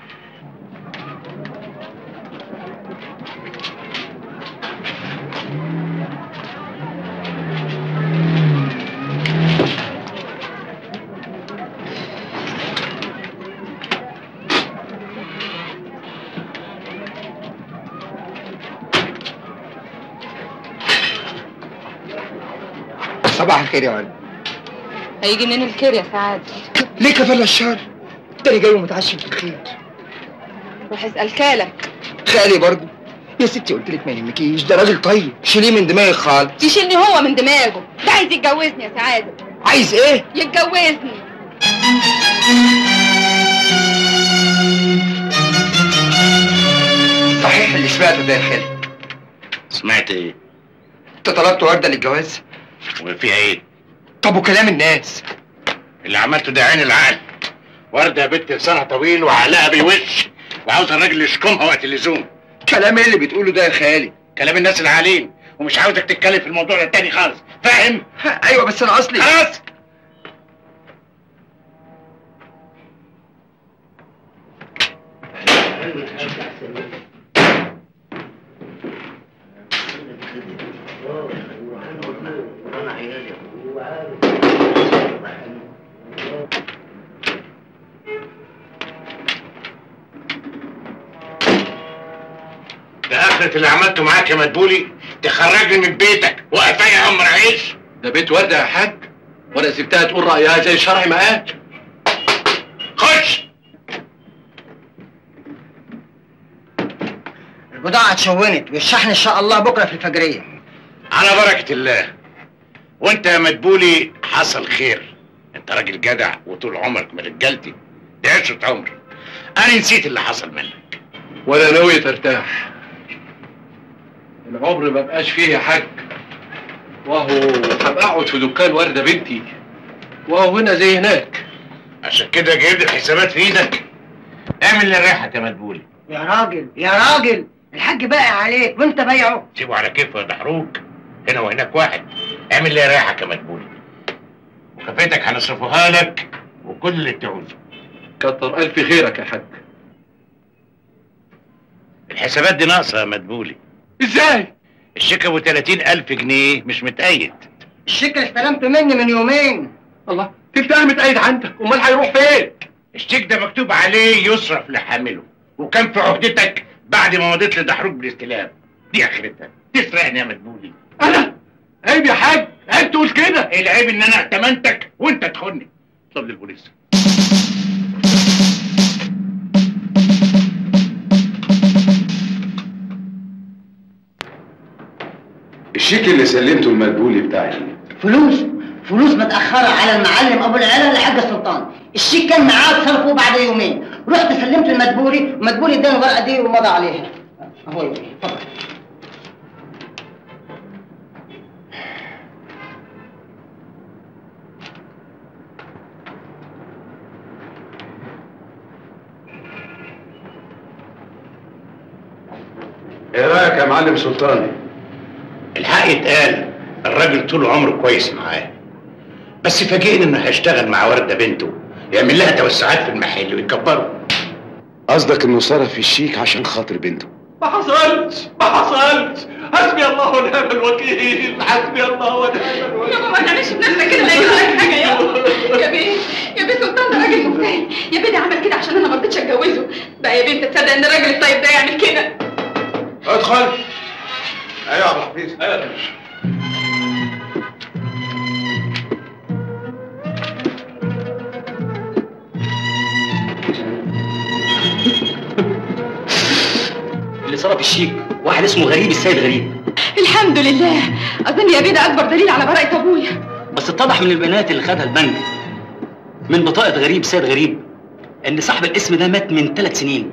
صباح الخير يا ولد هيجي منين الخير يا سعاد ليه كفل الشهر تاني جاي ومتعشم بالخير روح اسال كالك خالي برضه يا ستي قلت لك ما يهمكيش ده راجل طيب شيليه من دماغك خالص يشيلني هو من دماغه ده عايز يتجوزني يا سعاده عايز ايه يتجوزني صحيح اللي سمعته ده يا خالد سمعت ايه انت طلبت ورده للجواز وفيها ايه طب وكلام الناس اللي عملته ده عين العقل وردة بنت لسانها طويل وعقلها بيوش وعاوز الراجل يشكمها وقت اللزوم كلام ايه اللي بتقوله ده يا خالد كلام الناس العالين ومش عاوزك تتكلم في الموضوع ده تاني خالص فاهم ايوه بس انا اصلي خلاص ده اخرة اللي عملته معاك يا مدبولي تخرجني من بيتك وقفايا يا امر عيش ده بيت ورده يا حاج وانا سبتها تقول رايها زي الشرع ما قال خش البضاعة اتشونت والشحن ان شاء الله بكرة في الفجرية على بركة الله وانت يا مدبولي حصل خير انت راجل جدع وطول عمرك من رجالتي دي عشرة عمر انا نسيت اللي حصل منك ولا ناوي ترتاح العمر ما بقاش فيه يا حاج وهو هبقى اقعد في دكان ورده بنتي وهو هنا زي هناك عشان كده جايب لي الحسابات في ايدك اعمل اللي ريحك يا مدبولي يا راجل يا راجل الحاج باقي عليك وانت بايعه سيبه على كيفه يا دحروج هنا وهناك واحد اعمل اللي يريحك يا مدبولي وكفيتك هنصرفوها لك وكل اللي تعوزه كتر الف خيرك يا حاج الحسابات دي ناقصه يا مدبولي ازاي الشيك ابو 30000 جنيه مش متأيد الشيك اللي استلمته مني من يومين الله تلتها متأيد عندك امال هيروح فين الشيك ده مكتوب عليه يصرف لحامله وكان في عهدتك بعد ما مضيت لدحروج بالاستلام دي اخرتها تسرقني يا مدبولي انا عيب يا حاج عيب تقول كده العيب ان انا ائتمنتك وانت تخوني طب للبوليس الشيك اللي سلمته المدبولي بتاعي فلوس فلوس متأخرة على المعلم أبو العلا لحاج السلطان الشيك كان معاه صرفه بعد يومين رحت سلمت المدبولي المدبولي اداني الورقة دي ومضى عليها أهو يا بيه، اتفضل ايه رايك يا معلم سلطاني الحق يتقال الراجل طول عمره كويس معاه بس فاجئني انه هيشتغل مع ورده بنته يعمل لها توسعات في المحل ويكبره قصدك انه صرف الشيك عشان خاطر بنته ما حصلش ما حصلش حسبي الله ونعم الوكيل حسبي الله ونعم الوكيل يابا ما تعملش بنفسك كده لا يجرالك حاجه يابا يا بيه يا بيه سلطان ده راجل مجتهد يا بيه ده عمل كده عشان انا ما رضيتش اتجوزه بقى يا بنت تصدق ان الراجل الطيب ده يعمل كده ادخل ايوه يا ابو حفيظ ايوه اللي صرف الشيك واحد اسمه غريب السيد غريب الحمد لله اظن يا بيه ده اكبر دليل على براءه ابويا بس اتضح من البيانات اللي خدها البنك من بطاقة غريب سيد غريب ان صاحب الاسم ده مات من ثلاث سنين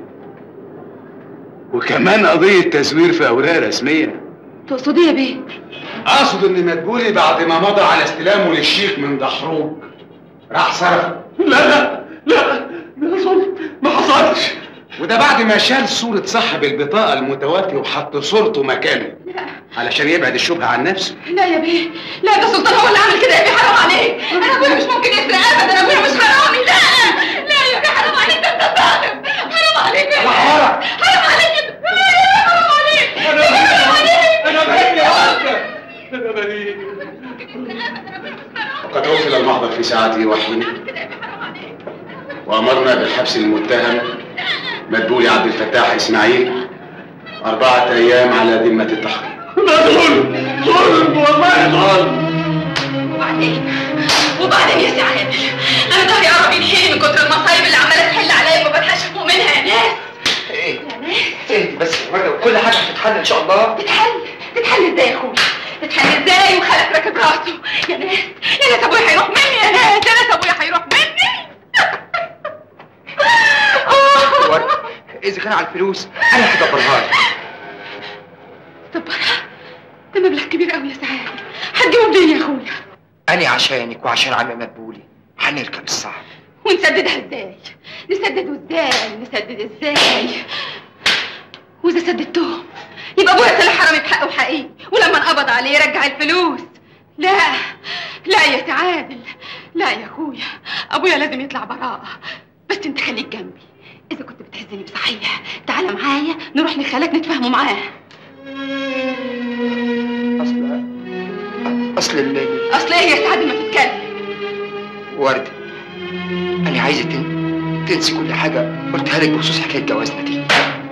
وكمان قضيه تزوير في اوراق رسميه تقصد ايه يا بيه اقصد ان مدبولي بعد ما مضى على استلامه للشيك من دحروج راح صرفه لا لا لا ده ظلم ما حصلش وده بعد ما شال صورة صاحب البطاقة المتوفي وحط صورته مكانه علشان يبعد الشبهة عن نفسه لا يا بيه لا ده سلطان هو اللي عمل كده يا بيه حرام عليك انا ابويا مش ممكن يسرق ابدا ابويا مش حرامي لا لا يا بيه حرام عليك ده انت ظالم حرام عليك يا بيه. حرام. حرام عليك يا بيه. حرام عليك حرام عليك انا بريء يا حاج انا بريء وقد وصل المحضر في ساعته وحده وأمرنا بالحبس المتهم مدبولي عبد الفتاح إسماعيل أربعة أيام على ذمة التحقيق لا ظلم ظلم والله ظلم وبعدين وبعدين يا سي عادل انا ظهري قرب ينحني من كتر المصايب اللي عماله تحل عليا وما بلحقش افوق منها يا ناس ايه يا ناس اهدي بس يا ورده وكل حاجه هتتحل ان شاء الله تتحل تتحل ازاي يا اخويا تتحل ازاي وخلف راكب راسه يا ناس يا ناس ابويا هيروح مني يا ناس يا ناس ابويا هيروح مني ورده اذا كان على الفلوس انا هدبرها لك دبرها ده مبلغ كبير قوي يا سعاد هتجيبه منين يا اخويا انا عشانك وعشان عم مدبولي هنركب الصعب ونسددها ازاي نسدده ازاي نسدد ازاي واذا سددتهم يبقى ابويا طلع حرامي بحقه حقيقي ولما انقبض عليه يرجع الفلوس لا لا يا تعادل لا يا اخويا ابويا لازم يطلع براءة بس انت خليك جنبي اذا كنت بتهزني بصحيح تعالى معايا نروح لخالك نتفاهموا معاه اصل اصل ال- اصل ايه يا سعد ما تتكلم ورده انا عايزك تن... تنسي كل حاجه قلتها لك بخصوص حكايه جوازنا دي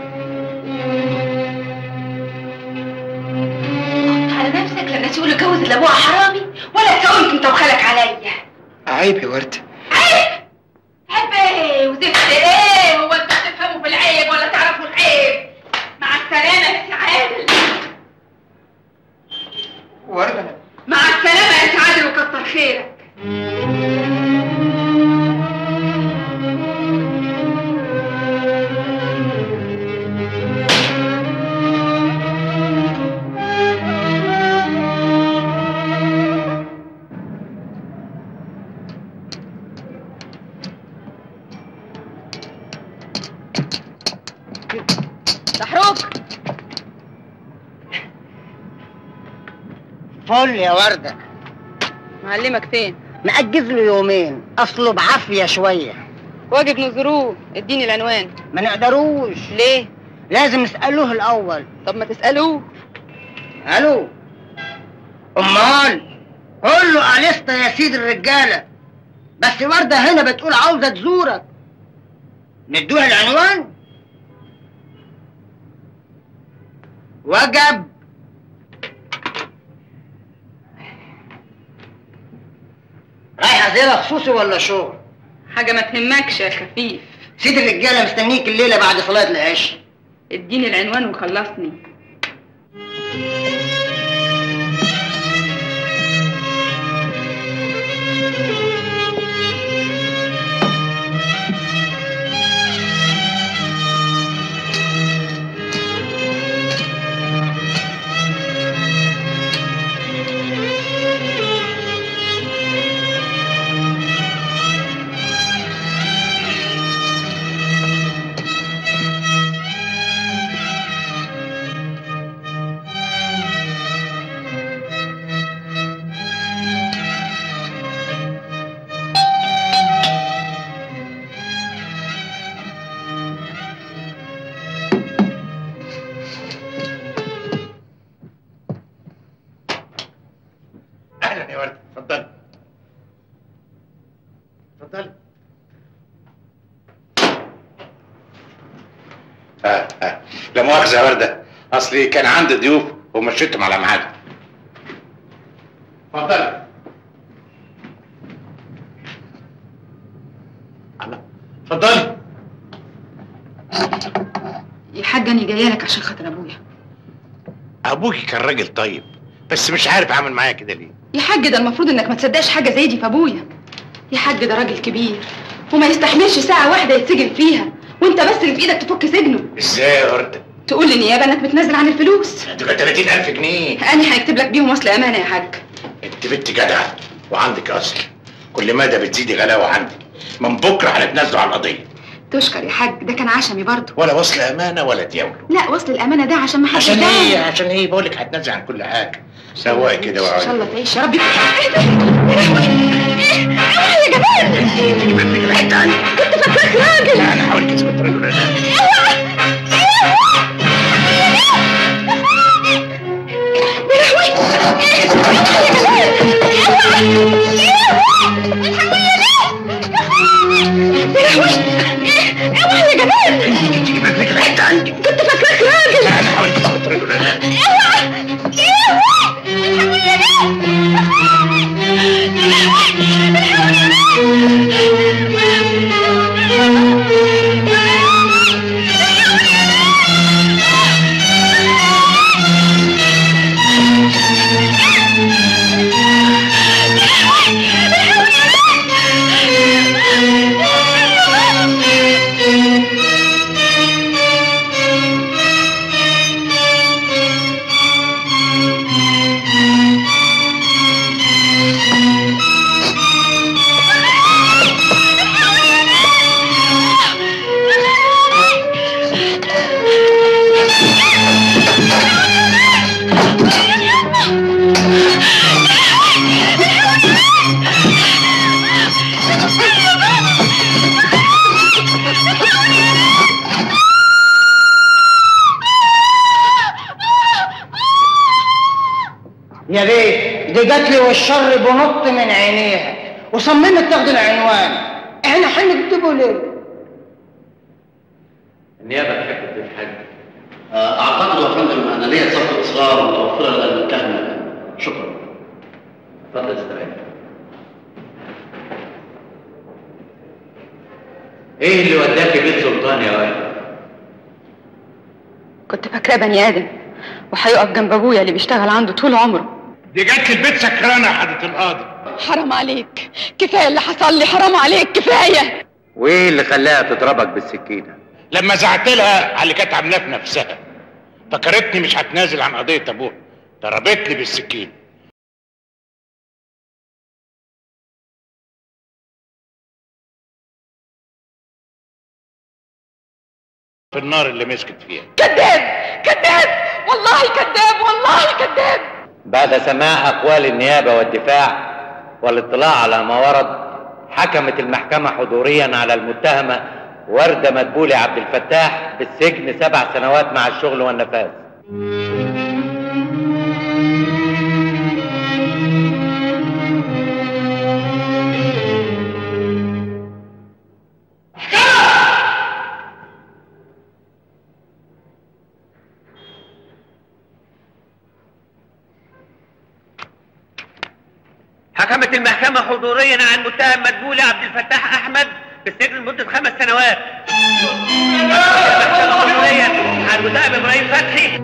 على نفسك لما تقول اتجوز اللي ابوها حرامي ولا تساومك انت وخالك عليا عيب يا ورده عيب ايه وزفت ايه هو انت تفهموا في العيب ولا تعرفوا العيب مع السلامة يا سعادل ورده مع السلامة يا سعادل وكتر خيرك محروق فل يا ورده معلمك فين مأجز له يومين اصله بعافيه شويه واجب نزوروه اديني العنوان ما نقدروش ليه لازم نسألوه الأول طب ما تسألوه ألو أمال قول له أليستا يا سيد الرجالة بس وردة هنا بتقول عاوزة تزورك ندوها العنوان وجب رايحة زيارة خصوصي ولا شغل؟ حاجة ما تهمكش يا خفيف سيد الرجالة مستنيك الليلة بعد صلاة العشاء اديني العنوان وخلصني اهلا يا ورده اتفضلي اتفضلي اه اه لا مؤاخذه يا ورده اصلي كان عندي ضيوف ومشيتهم على ميعادهم اتفضلي الله اتفضلي يا حاج انا جايه لك عشان خاطر ابويا ابوكي كان راجل طيب بس مش عارف اعمل معايا كده ليه يا حاج ده المفروض انك ما تصدقش حاجه زي دي في ابويا يا حاج ده راجل كبير وما يستحملش ساعه واحده يتسجن فيها وانت بس اللي في ايدك تفك سجنه ازاي يا ورده تقول للنيابه انك بتنزل عن الفلوس تبقى 30000 جنيه انا هكتب لك بيهم وصل امانه يا حاج انت بنت جدعه وعندك اصل كل مدى بتزيدي غلاوه عندي من بكره هنتنازلوا على القضيه تشكر يا حاج ده كان عشمي برضه ولا وصل امانه ولا دياولو لا وصل الامانه ده عشان ما حدش عشان يدعي. ايه عشان ايه بقول لك هتنازل عن كل حاجه سواء كده ان شاء وعادي الله تعيش يا رب يكون ايه ده اوعى يا جمال كنت فاكراك راجل لا انا حاولت اثبت رجل انا اوعى يا جمال كنت فاكراك راجل لا انا حاولت اثبت رجل انا اوعى يا بيه دي جات لي والشر بنط من عينيها وصممت تاخد العنوان احنا هنكتبه ليه؟ النيابه تحب تضيف حاجه اعتقد يا فندم ان ليا صفقه اصرار متوفره لدى المتهم الآن. شكرا اتفضل استريح ايه اللي وداك بيت سلطان يا واد كنت فاكراه بني ادم وهيقف جنب ابويا اللي بيشتغل عنده طول عمره دي جت البيت سكرانه يا حضره القاضي حرام عليك كفايه اللي حصل لي حرام عليك كفايه وايه اللي خلاها تضربك بالسكينه لما زعت لها على اللي كانت عاملاه في نفسها فكرتني مش هتنازل عن قضيه ابوها ضربتني بالسكين في النار اللي مسكت فيها كذاب كذاب والله كذاب والله كذاب بعد سماع اقوال النيابه والدفاع والاطلاع على ما ورد حكمت المحكمه حضوريا على المتهمه ورده مدبولي عبد الفتاح بالسجن سبع سنوات مع الشغل والنفاذ حكمت المحكمة حضوريا على المتهم مدبولي عبد الفتاح أحمد بالسجن لمدة خمس سنوات. المحكمة حضوريا على المتهم إبراهيم فتحي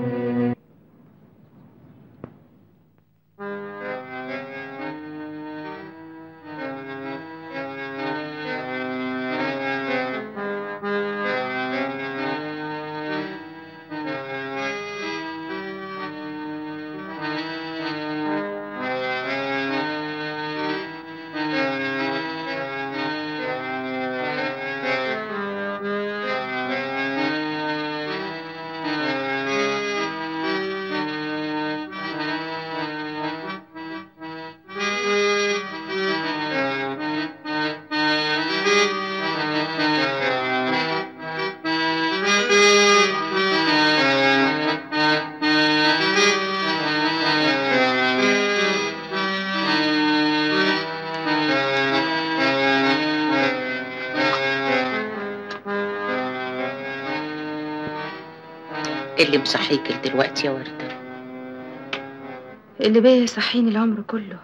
اللي مصحيك دلوقتي يا وردة اللي بيا يصحيني العمر كله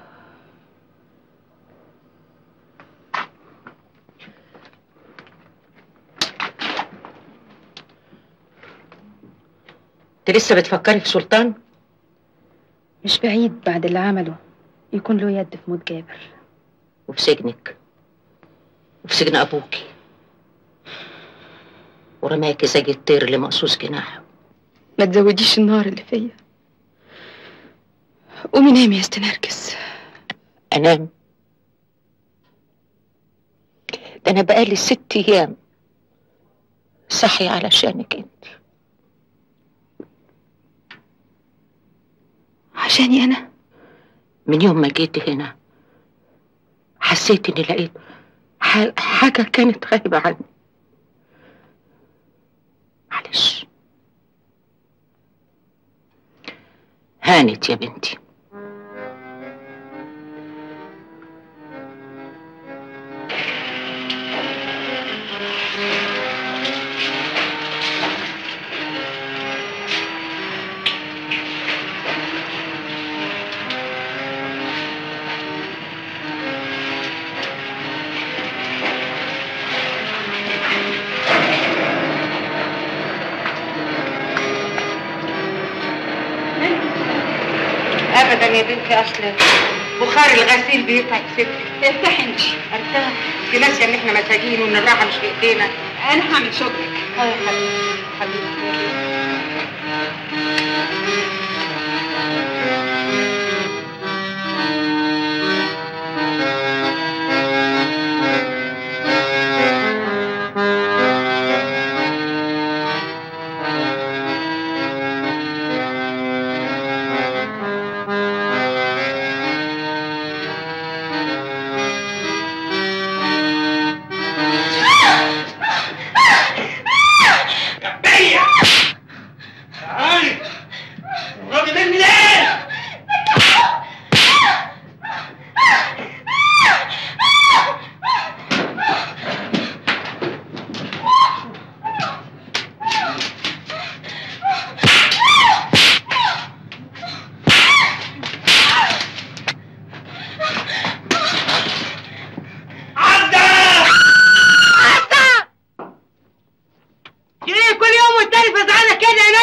انت لسه بتفكري في سلطان مش بعيد بعد اللي عمله يكون له يد في موت جابر وفي سجنك وفي سجن ابوكي ورماكي زي الطير اللي مقصوص جناحه ما تزوديش النار اللي فيا قومي نامي يا استنرجس انام ده انا بقالي ست ايام صحي علشانك انت عشاني انا من يوم ما جيت هنا حسيت اني لقيت ح- حاجة كانت غايبة عني معلش هانت يا بنتي ابدا يا بنتي اصل بخار الغسيل بيتعب ستي ارتاحي انت ارتاح في ناس ان احنا مساجين وان الراحه مش في ايدينا انا هعمل شغلك اه يا حبيبتي حبيبتي يا بنتي.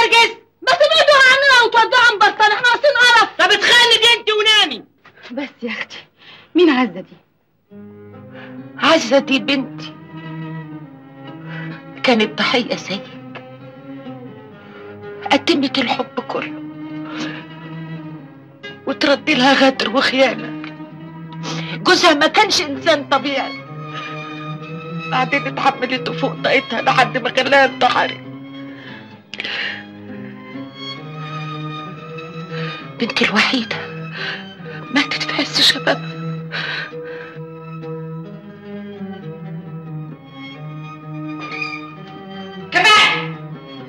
نرجس بس تبعدوها عننا وتودوها مبطل احنا عايزين قرف طب اتخانق انت ونامي بس يا اختي مين عزه دي عزة دي بنتي كانت ضحية سيء قدمت الحب كله وتردي لها غدر وخيانة جوزها ما كانش إنسان طبيعي بعدين اتحملته فوق طاقتها لحد ما خلاها انتحرت بنتي الوحيدة ماتت في عز شبابها كمان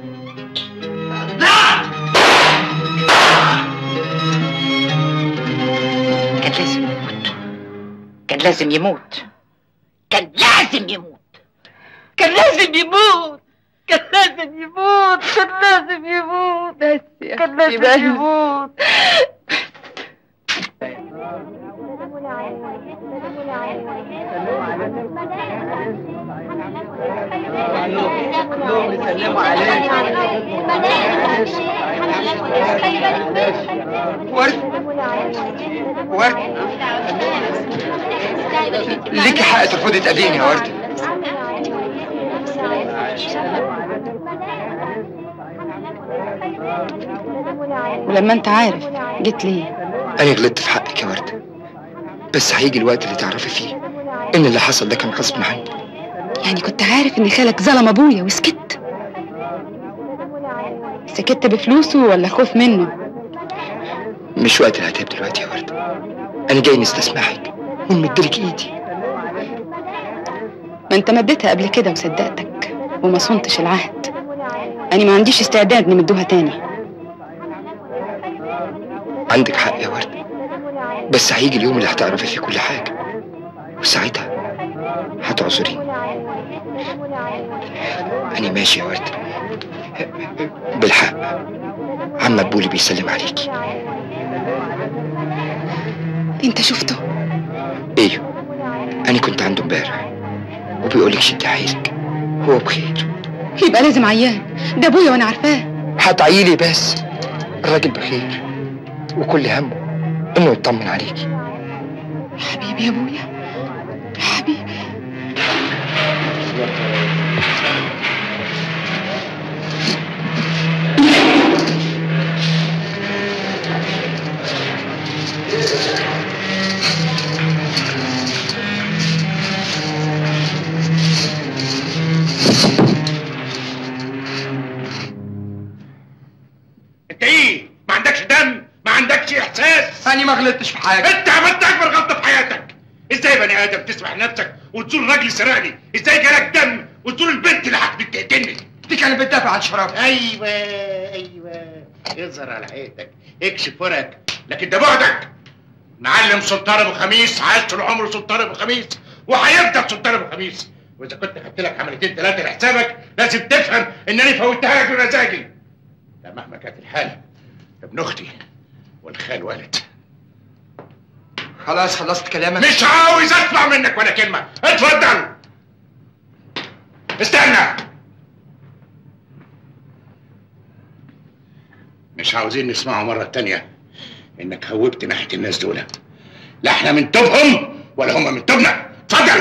كان لازم يموت كان لازم يموت كان لازم يموت كان لازم يموت كان لازم يموت كان لازم يموت بس كان لازم يموت ورد ورد ليكي حق ترفضي تقابليني يا ورد ولما انت عارف جيت ليه انا غلطت في حقك يا ورد بس هيجي الوقت اللي تعرفي فيه ان اللي حصل ده كان غصب عني يعني كنت عارف ان خالك ظلم ابويا وسكت سكت بفلوسه ولا خوف منه مش وقت العتاب دلوقتي يا ورد انا جاي نستسمحك ونمدلك ايدي ما انت مديتها قبل كده وصدقتك وما صنتش العهد انا ما عنديش استعداد نمدوها تاني عندك حق يا ورد بس هيجي اليوم اللي هتعرفي فيه كل حاجة وساعتها هتعذريني أنا ماشي يا ورد بالحق عم مقبولي بيسلم عليكي انت شفته ايوه أنا كنت عنده امبارح وبيقولك شد حيلك هو بخير يبقى لازم عيان ده ابويا وانا عارفاه هتعيلي بس الراجل بخير وكل همه انه يطمن عليكي حبيبي يا ابويا حبيبي انت ايه ما عندكش دم ما عندكش احساس أنا ما غلطتش في حاجة انت عملت اكبر غلطه في حياتك ازاي بني ادم تسمح نفسك وتزور راجل سرقني ازاي جالك دم وتزور البنت اللي حكمت تقتلني دي كانت بتدافع عن شرف ايوه ايوه اظهر على حياتك اكشف ورقك لكن ده بعدك معلم سلطان ابو خميس عايش طول عمره سلطان ابو خميس وهيفضل سلطان ابو خميس واذا كنت خدت لك عملتين ثلاثه لحسابك لازم تفهم انني فوتها لك بمزاجي ده مهما كانت الحال ده ابن اختي والخال والد خلاص خلصت كلامك مش عاوز اسمع منك ولا كلمه اتفضل استنى مش عاوزين نسمعه مرة تانية انك هوبت ناحية الناس دول لا احنا من توبهم ولا هم من توبنا اتفضل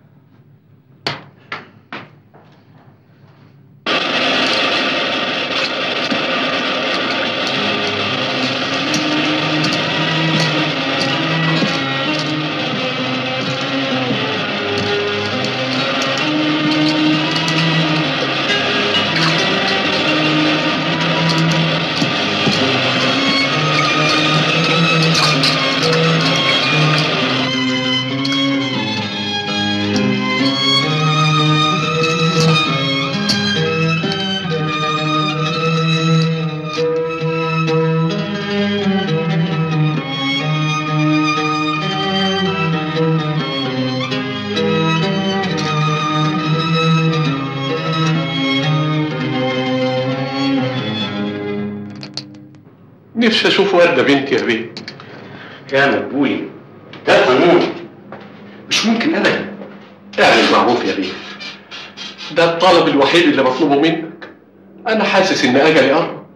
نفسي اشوف ورده بنتي يا بيه يا مقبولي ده قانون مش ممكن ابدا اعمل معروف يا بيه ده الطلب الوحيد اللي مطلوبه منك انا حاسس ان اجلي قرب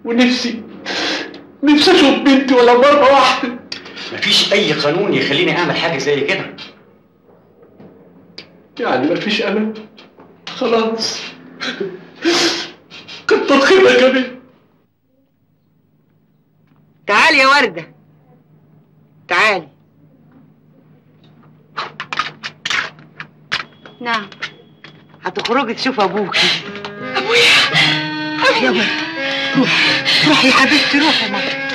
ونفسي نفسي اشوف بنتي ولا مره واحده مفيش اي قانون يخليني اعمل حاجه زي كده يعني مفيش امل خلاص كتر خيرك يا بنت تعالي يا وردة تعالي نعم هتخرجي تشوف ابوكي ابويا يا وردة روحي روحي يا حبيبتي روحي يا ماما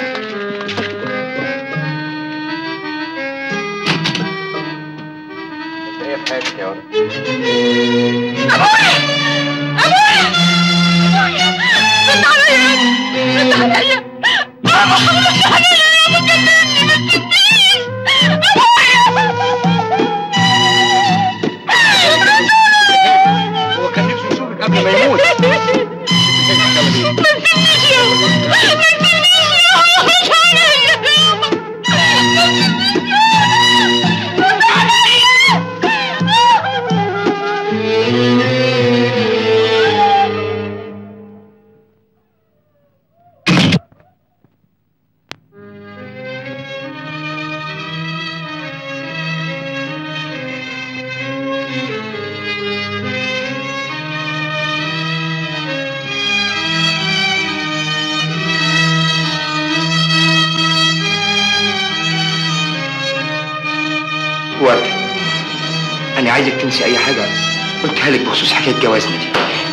ايه في حياتك يا ولد ابويا ابويا ابويا رد عليا رد عليا ابو حضرتك عليا يا ابو جنني ما تسيبنيش هو كان نفسه يشوفك قبل ما يموت ما تسيبنيش يا ابو ما تسيبنيش يا ابو مش عليا يا ابو وردة أنا عايزك تنسي أي حاجة قلتها لك بخصوص حكاية جوازنا دي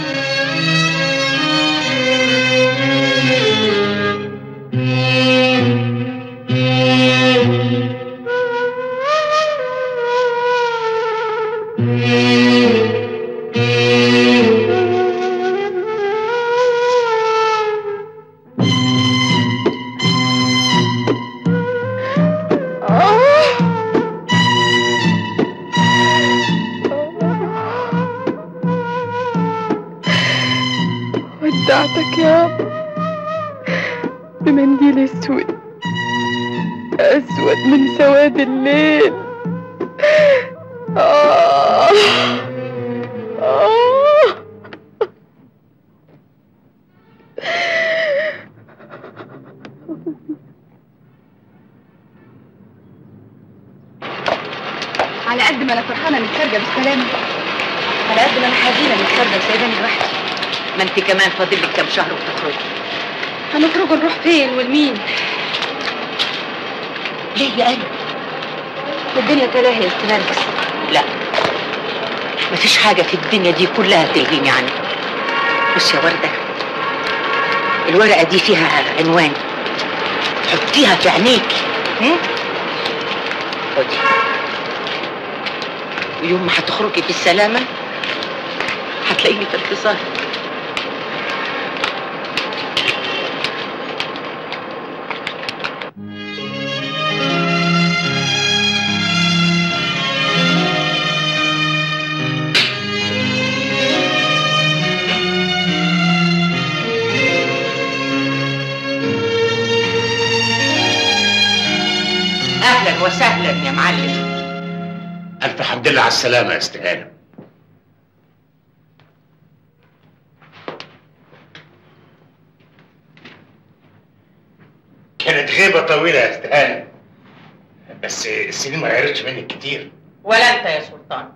ودعتك يا عم بمنديل اسود اسود من سواد الليل آه. آه. على قد ما انا فرحانه انك خارجه بالسلامه على قد ما انا حزينه انك خارجه وسايباني لوحدي ما انت كمان فاضل لك كام شهر وتخرجي هنخرج نروح فين والمين ليه يا قلبي الدنيا تلاهي يا استاذ نرجس لا مفيش حاجة في الدنيا دي كلها تلغيني عنك بص يا وردة الورقة دي فيها عنوان حطيها في عينيكي هم؟ خدي ويوم ما هتخرجي بالسلامة هتلاقيني في انتظارك اهلا وسهلا يا معلم الف حمد لله على السلامه يا استهانه كانت غيبه طويله يا استهانه بس السنين ما غيرتش منك كتير ولا انت يا سلطان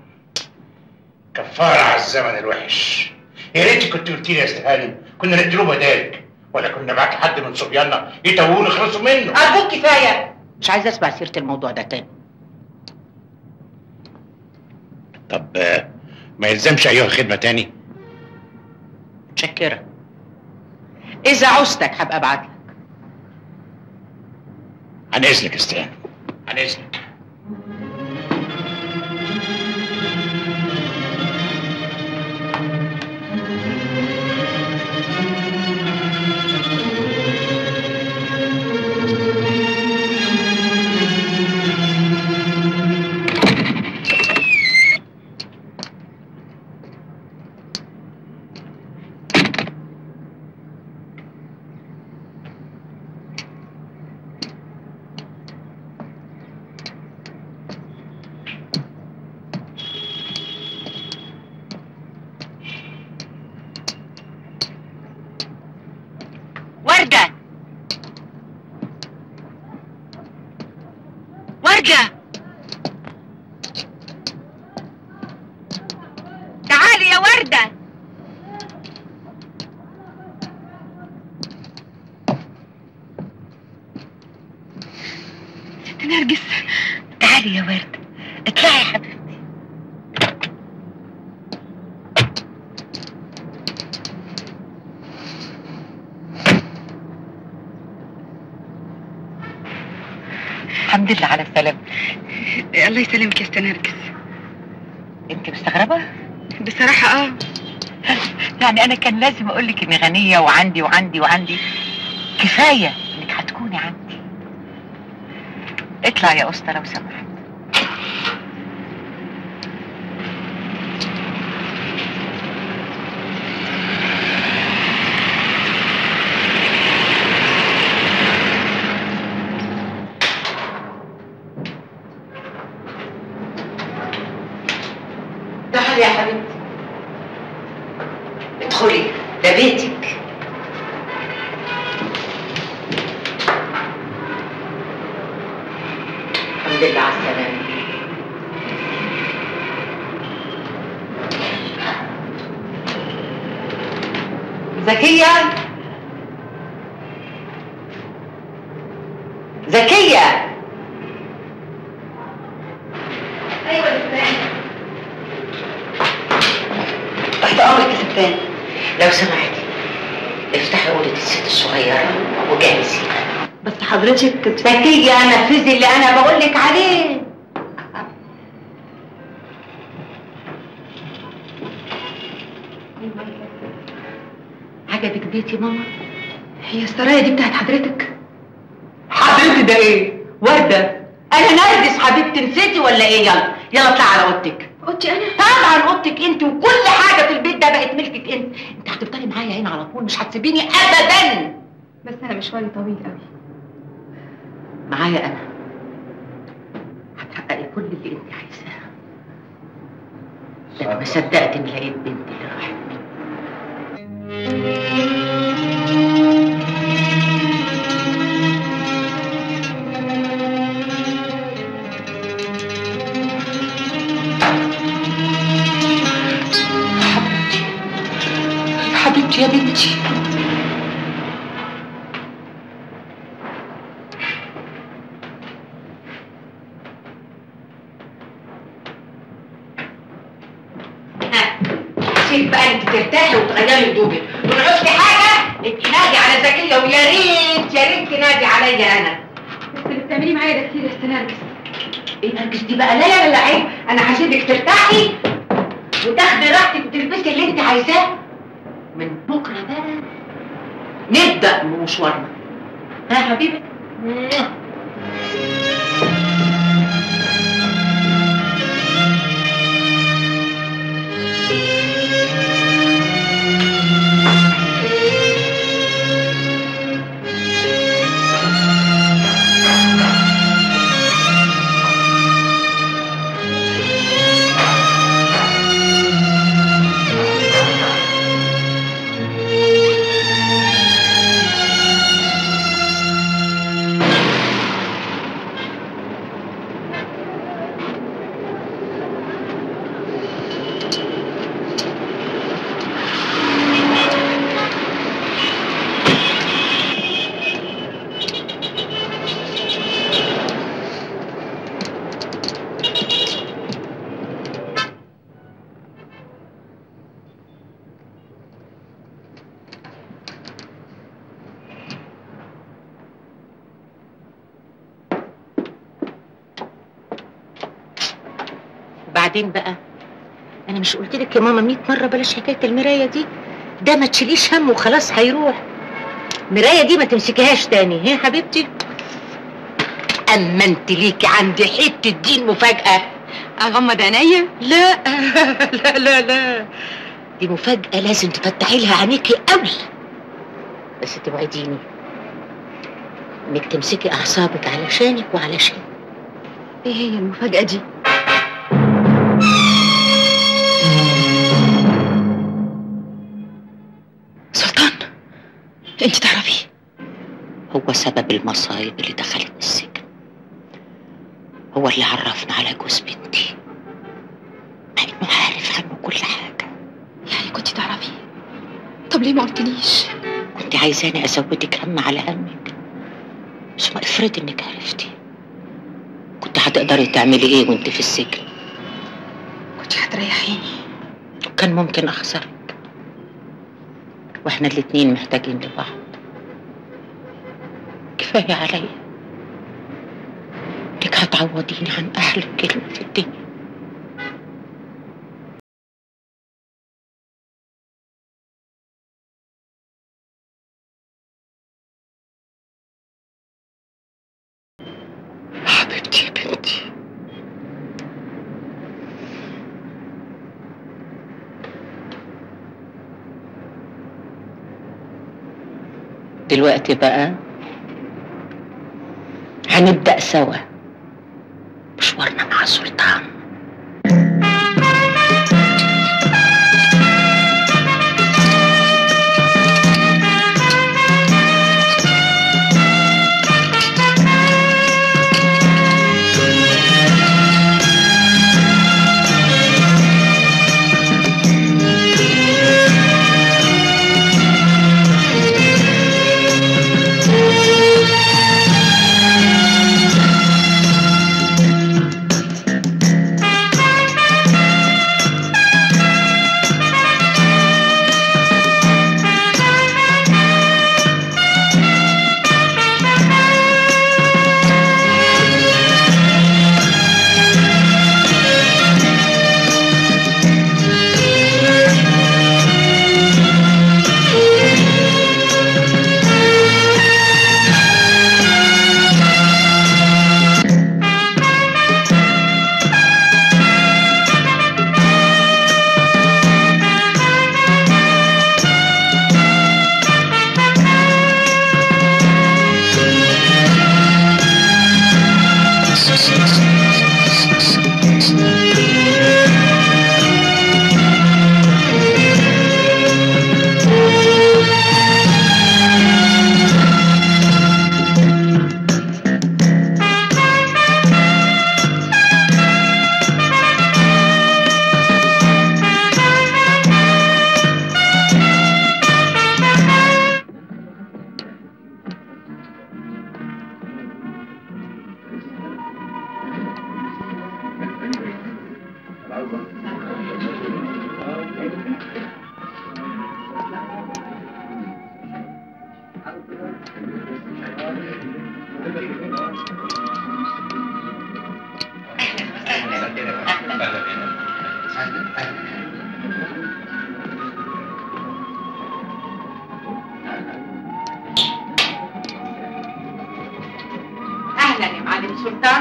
كفاره على الزمن الوحش يا ريت كنت قلت لي يا استهانه كنا نديله بدالك ولا كنا معاك حد من صبياننا يتوهوا نخلصوا منه ارجوك كفايه مش عايزه اسمع سيره الموضوع ده تاني طب آه، ما يلزمش ايها خدمه تاني متشكره اذا عوزتك هبقى ابعت لك عن اذنك يا استهانه عن اذنك وردة تعالي يا وردة ست نرجس تعالي يا وردة اطلعي يا حبيبتي الحمد لله على السلامة الله يسلمك يا ست نرجس انت مستغربة؟ بصراحة اه يعني انا كان لازم اقول لك اني غنية وعندي وعندي وعندي كفاية انك هتكوني عندي اطلع يا اسطى لو سمحت تعالي يا حبيبتي ادخلي ده بيتك الحمد لله على السلامة زكية زكية ايوه يا ستان تحت امرك يا ستان لو سمحتي افتحي اوضه الست الصغيره وجهزي بس حضرتك زكية نفذي اللي انا بقولك عليه عجبك بيتي ماما هي السرايا دي بتاعت حضرتك حبيبتي ده ايه وردة انا نرجس حبيبتي نسيتي ولا ايه يلا يلا اطلعي على اوضتك اوضتي انا طبعا اوضتك انت وكل حاجه في البيت ده بقت ملكك انت انت هتفضلي معايا هنا على طول مش هتسيبيني ابدا بس انا مشواري طويل قوي معايا انا هتحققي كل اللي انت عايزاه ده انا ما صدقت اني لقيت بنتي اللي راحت مني حبيبتي يا بنتي سيب بقى انت ترتاحي وتغيري هدومك ونعوزتي حاجه ابقي نادي على زكيه ويا ريت يا ريت تنادي عليا انا بس اللي بتعملي معايا ده كتير يا ست نرجس ايه نرجس دي بقى لا لا لا عيب انا هسيبك ترتاحي وتاخدي راحتك وتلبسي اللي انت عايزاه من بكره بقى نبدا بمشوارنا ها يا حبيبي بعدين بقى انا مش قلت لك يا ماما 100 مره بلاش حكايه المرايه دي ده ما تشيليش هم وخلاص هيروح المرايه دي ما تمسكيهاش تاني هي حبيبتي اما انت ليكي عندي حته دين مفاجاه اغمض عينيا لا لا لا لا دي مفاجاه لازم تفتحي لها عينيكي قوي بس توعديني انك تمسكي اعصابك علشانك وعلشان ايه هي المفاجأة دي سلطان انت تعرفي هو سبب المصايب اللي دخلتني السجن هو اللي عرفنا على جوز بنتي مع انه عارف عنه كل حاجة يعني كنت تعرفي طب ليه ما قلتليش كنت عايزاني ازودك هم على همك ثم افرض انك عرفتي كنت هتقدري تعملي ايه وانت في السجن كنت هتريحيني كان ممكن اخسرك واحنا الاتنين محتاجين لبعض كفاية عليا انك هتعوضيني عن احلى كلمة في الدنيا حبيبتي يا بنتي دلوقتي بقى هنبدأ سوا مشوارنا مع سلطان اهلا يا معلم سلطان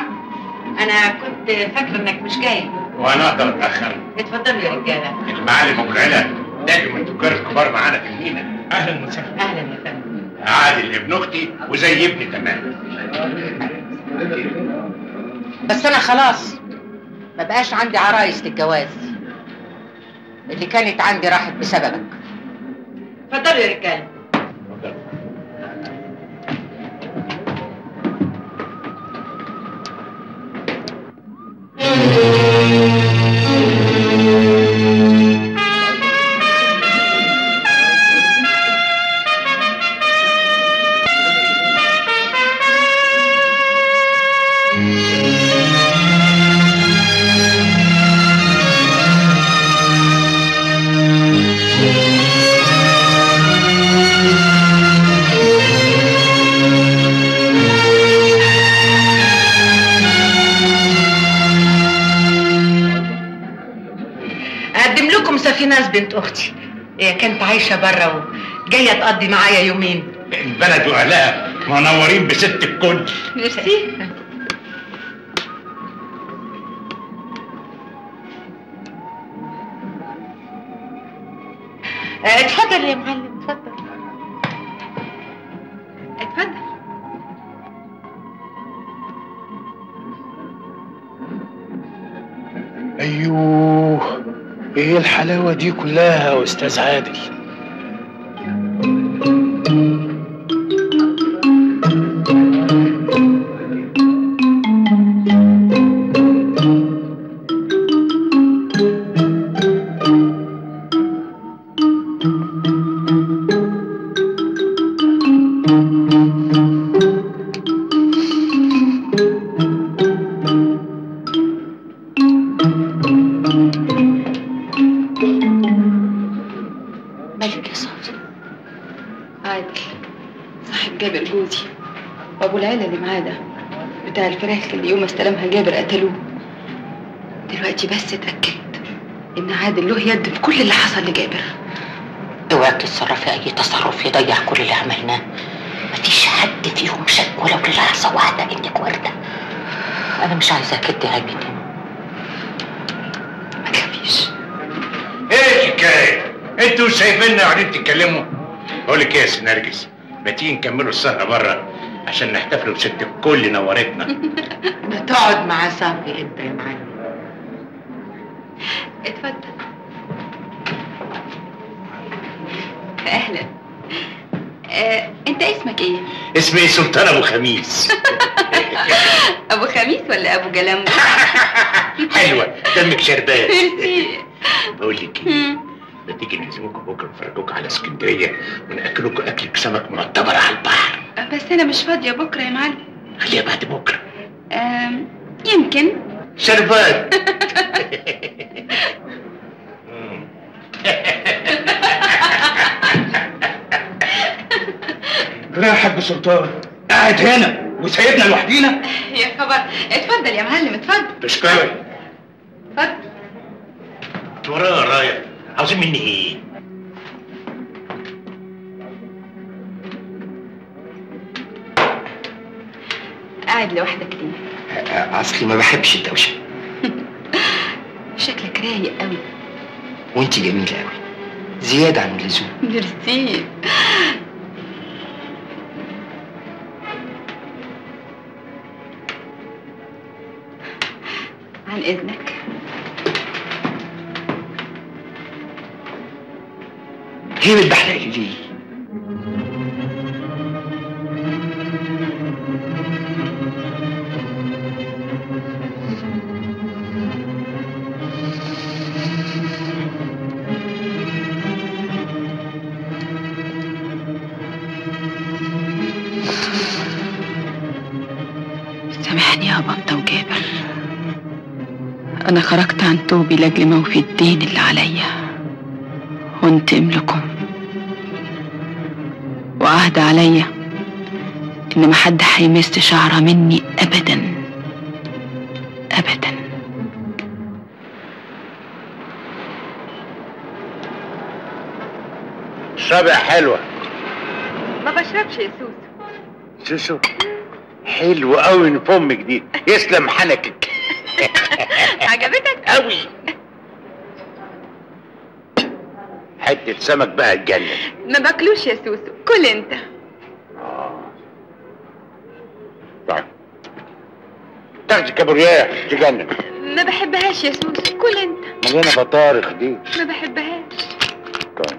انا كنت فاكره انك مش جاي وانا اقدر اتاخر اتفضلوا يا رجاله المعالم ابو العلا ناجي من التجار الكبار معانا في المينا اهلا وسهلا اهلا يا فندم عادل ابن اختي وزي ابني تمام بس انا خلاص ما بقاش عندي عرايس للجواز اللي كانت عندي راحت بسببك اتفضلوا يا رجاله اقدم لكم سفيناز بنت اختي هي كانت عايشه بره وجايه تقضي معايا يومين البلد واهلها منورين بست الكل ميرسي آه، اتفضل يا معلم اتفضل اتفضل ايوه ايه الحلاوه دي كلها يا استاذ عادل صاحب جابر جوزي وابو العيلة اللي معاه ده بتاع الفراخ اللي يوم استلمها جابر قتلوه دلوقتي بس اتأكدت ان عادل له يد في كل اللي حصل لجابر اوعي تتصرفي اي تصرف يضيع كل اللي عملناه مفيش حد فيهم شك ولو للحظه واحده انك ورده انا مش عايزاك تدعي مني ما تخافيش ايه الحكايه؟ انتوا شايفيننا قاعدين تتكلموا؟ بقول لك ايه يا سي نرجس ما تيجي نكملوا السهره بره عشان نحتفلوا بست الكل نورتنا ما تقعد مع صافي انت يا معلم اتفضل اهلا آه، انت اسمك ايه اسمي سلطان ابو خميس ابو خميس ولا ابو جلمبو حلوه دمك شربات ميرسي بقول لك ايه ما تيجي نعزمكم بكره نفرجوكم على اسكندريه وناكلوكم اكلك سمك معتبر على البحر بس انا مش فاضيه بكره يا معلم خليها بعد بكره آم، يمكن شربات لا يا حاج سلطان قاعد هنا وسايبنا لوحدينا يا خبر اتفضل يا معلم اتفضل تشكري اتفضل ورايا ورايا عاوزين مني ايه؟ قاعد لوحدك ليه اصلي ما بحبش الدوشه شكلك رايق قوي وانت جميله قوي زياده عن اللزوم ميرسي عن اذنك هي بتبحلقلي ليه سامحني يا بطة وجابر أنا خرجت عن توبي لأجل موفي الدين اللي عليا وانتقم لكم وعهد عليا إن محد هيمس شعرة مني أبدا أبدا اشربي حلوه ما بشربش يا سوسو شوشو حلو قوي من فمك دي يسلم حنكك عجبتك؟ قوي حته سمك بقى تجنن ما باكلوش يا سوسو كل انت طيب تاخدي كابوريا تجنن ما بحبهاش يا سوسو كل انت مليانه بطارخ دي ما بحبهاش طيب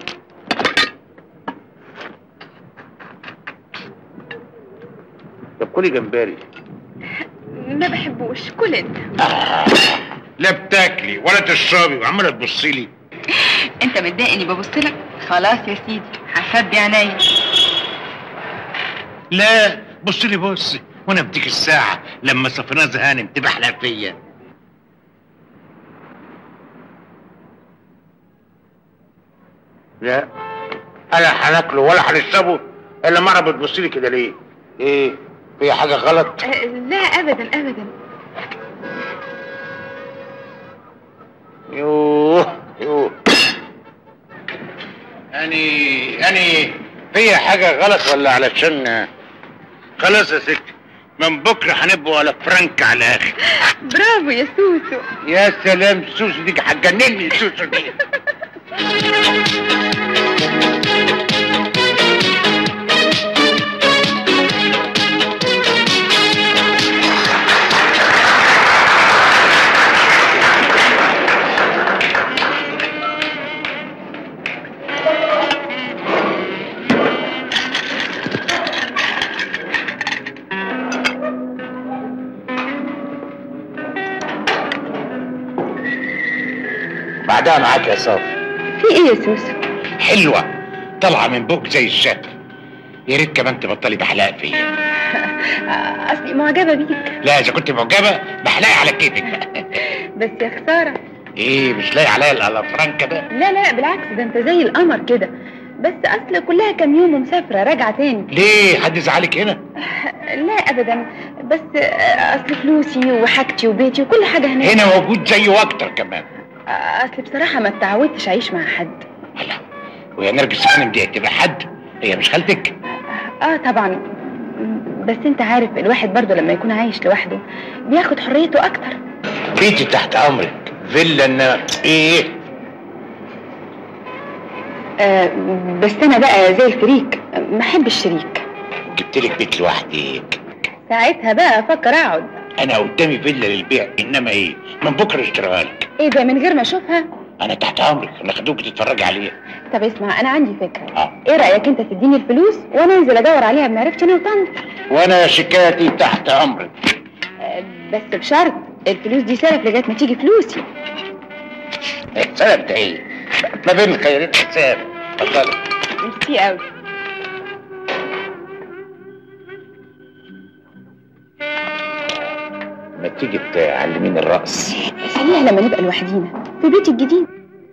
طب كلي جمبري ما بحبوش كل انت لا بتاكلي ولا تشربي وعماله تبصي لي انت متضايق اني ببص لك خلاص يا سيدي هخبي عينيا لا بص لي بص وانا بديك الساعه لما صفناز هانم تبحلق فيا لا انا هناكله ولا هنشربه الا مره بتبص لي كده ليه ايه في حاجه غلط أه، لا ابدا ابدا يوه يوه يعني يعني في حاجة غلط ولا علشان خلاص يا ست من بكرة هنبقوا على فرنك على الآخر برافو يا سوسو يا سلام سوسو دي هتجنني سوسو دي بعدها معاك يا صافي في ايه يا سوسو حلوة طالعة من بوك زي الشكل يا ريت كمان تبطلي بحلاق فيا اصلي معجبه بيك لا اذا كنت معجبة بحلاقي على كيفك بقى بس يا خساره ايه مش لاقي عليا الا فرنكة ده لا لا بالعكس ده انت زي القمر كده بس اصل كلها كام يوم ومسافره راجعه تاني ليه حد زعلك هنا لا ابدا بس اصل فلوسي وحاجتي وبيتي وكل حاجه هناك هنا موجود زيه واكتر كمان اصل بصراحه ما اتعودتش اعيش مع حد ويا نرجس خانم دي هتبقى حد هي مش خالتك اه طبعا بس انت عارف الواحد برضه لما يكون عايش لوحده بياخد حريته اكتر بيتي تحت امرك فيلا انما ايه آه بس انا بقى زي الفريك ما احب الشريك جبت لك بيت لوحدك ساعتها بقى افكر اقعد انا قدامي فيلا للبيع انما ايه من بكره اشتريها لك ايه ده من غير ما اشوفها انا تحت امرك انا خدوك تتفرج عليها طب اسمع انا عندي فكره آه. ايه رايك انت تديني الفلوس وانا انزل ادور عليها بمعرفتي انا وطنط وانا شكايتي تحت امرك آه بس بشرط الفلوس دي سلف لغايه ما تيجي فلوسي سلف ده ايه ما بين الخيرين حساب اتفضلي ميرسي قوي ما تيجي تعلميني الرقص خليها لما نبقى لوحدينا في بيتي الجديد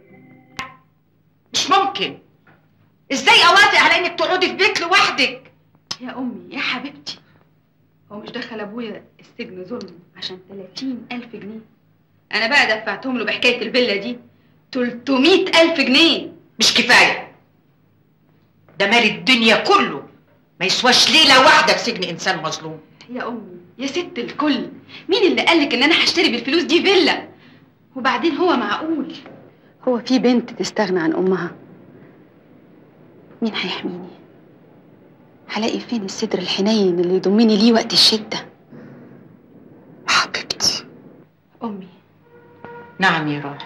مش ممكن ازاي اوافق على انك تقعدي في بيت لوحدك يا امي يا حبيبتي هو مش دخل ابويا السجن ظلم عشان 30 الف جنيه انا بقى دفعتهم له بحكايه الفيلا دي 300 الف جنيه مش كفايه ده مال الدنيا كله ما يسواش ليله واحده في سجن انسان مظلوم يا امي يا ست الكل مين اللي قالك ان انا هشتري بالفلوس دي فيلا وبعدين هو معقول هو في بنت تستغنى عن امها مين هيحميني هلاقي فين الصدر الحنين اللي يضمني ليه وقت الشده حبيبتي امي نعم يا روح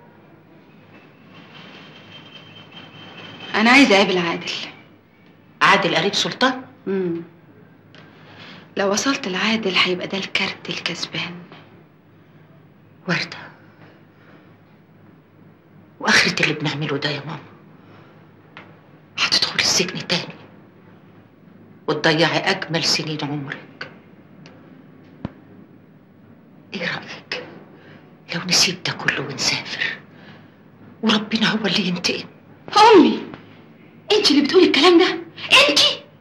انا عايزه اقابل عادل عادل قريب سلطان امم لو وصلت لعادل هيبقى ده الكارت الكسبان وردة وآخرة اللي بنعمله ده يا ماما هتدخلي السجن تاني وتضيعي أجمل سنين عمرك إيه رأيك لو نسيب ده كله ونسافر وربنا هو اللي ينتقم امي انت اللي بتقولي الكلام ده انت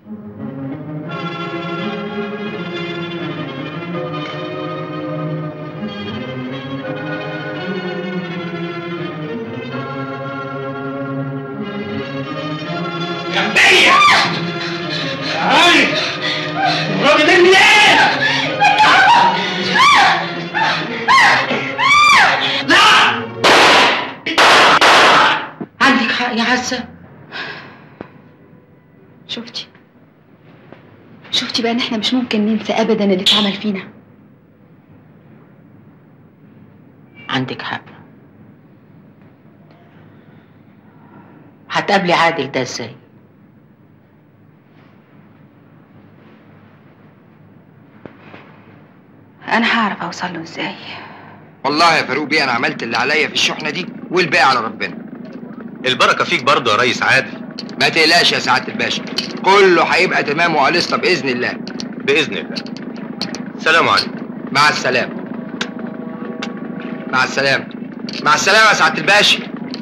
جنبية تعالي الراجل مني ايه عندك حق يا عزة شفتي شفتي بقى ان احنا مش ممكن ننسى ابدا اللي اتعمل فينا عندك حق هتقابلي عادل ده ازاي انا هعرف اوصل له ازاي والله يا فاروق بيه انا عملت اللي عليا في الشحنه دي والباقي على ربنا البركه فيك برضه يا ريس عادل ما تقلقش يا سعاده الباشا كله هيبقى تمام وعليسطه باذن الله باذن الله سلام عليكم مع السلامه مع السلامه مع السلامه يا سعاده الباشا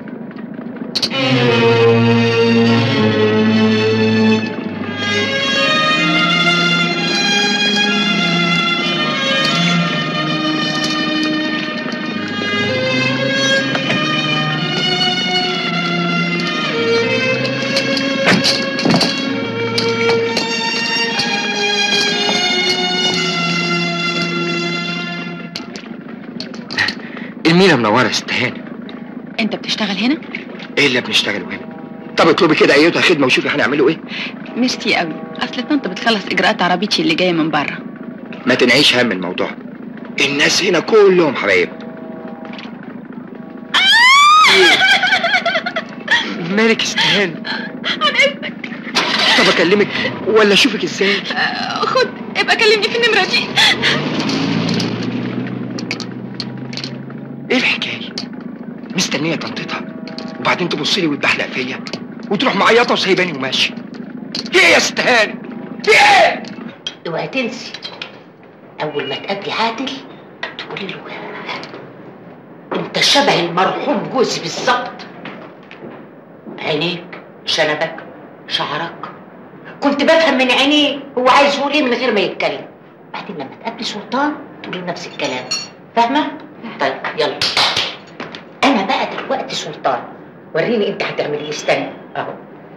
المينا منوره يا ست هاني انت بتشتغل هنا ايه اللي بنشتغله هنا طب اطلبي كده ايتها خدمه وشوفي هنعمله ايه ميرسي قوي اصل طنط بتخلص اجراءات عربيتي اللي جايه من بره ما تنعيش هم الموضوع الناس هنا كلهم حبايب مالك استهان عن اذنك طب اكلمك ولا اشوفك ازاي خد ابقى كلمني في النمره دي ايه الحكايه مستنيه طنطتها وبعدين تبص لي وتبحلق فيا وتروح معيطه وسايباني وماشي في ايه يا استهان في ايه اوعي تنسي اول ما تقابلي عادل تقولي له انت شبه المرحوم جوزي بالظبط عينيك شنبك شعرك كنت بفهم من عينيه هو عايز يقول ايه من غير ما يتكلم بعدين لما تقابلي سلطان تقولي نفس الكلام فاهمه طيب يلا انا بقى دلوقتي سلطان وريني انت هتعمل ايه استنى اهو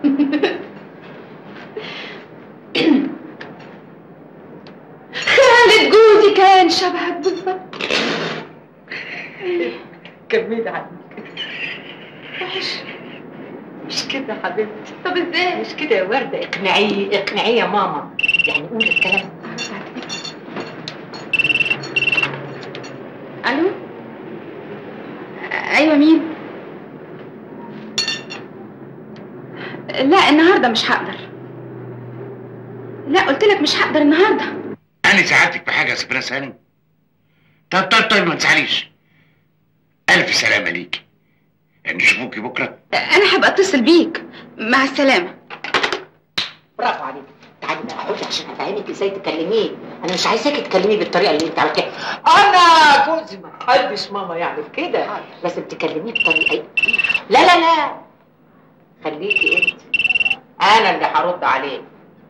خالد جوزي كان شبهك بالظبط كملي عنك وحش مش كده يا حبيبتي طب ازاي؟ مش كده يا وردة اقنعيه اقنعيه يا ماما يعني قولي الكلام الو ايوه مين لا النهارده مش هقدر لا قلت لك مش هقدر النهارده انا ساعدتك بحاجه يا سبرا سالم طب طب طيب ما تزعليش الف سلامه ليكي نشوفوكي بكره انا هبقى اتصل بيك مع السلامه برافو عليك تعالي بقى اقعدي عشان افهمك ازاي تكلميه انا مش عايزاكي تكلميه بالطريقه اللي انت عملتيها انا جوزي ما حدش ماما يعمل كده لازم تكلميه بطريقه إيه؟ لا لا لا خليكي انت انا اللي هرد عليه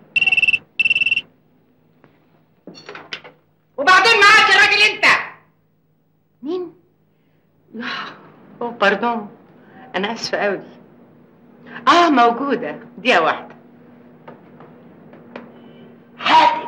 وبعدين معاك يا راجل انت مين اوه باردون انا اسفه قوي اه موجوده دقيقه واحده حاضر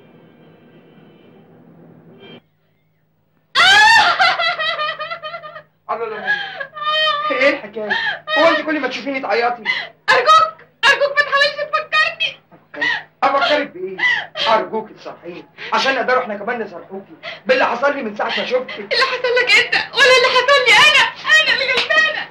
الله لا ايه الحكايه؟ هو انت كل ما تشوفيني تعيطي ارجوك ارجوك ما تحاولش تفكرني افكرك بايه؟ ارجوك تصحيني عشان نقدروا احنا كمان نصرحوكي باللي حصل لي من ساعه ما شفتك اللي حصل لك انت ولا اللي حصل لي انا انا اللي غلطانه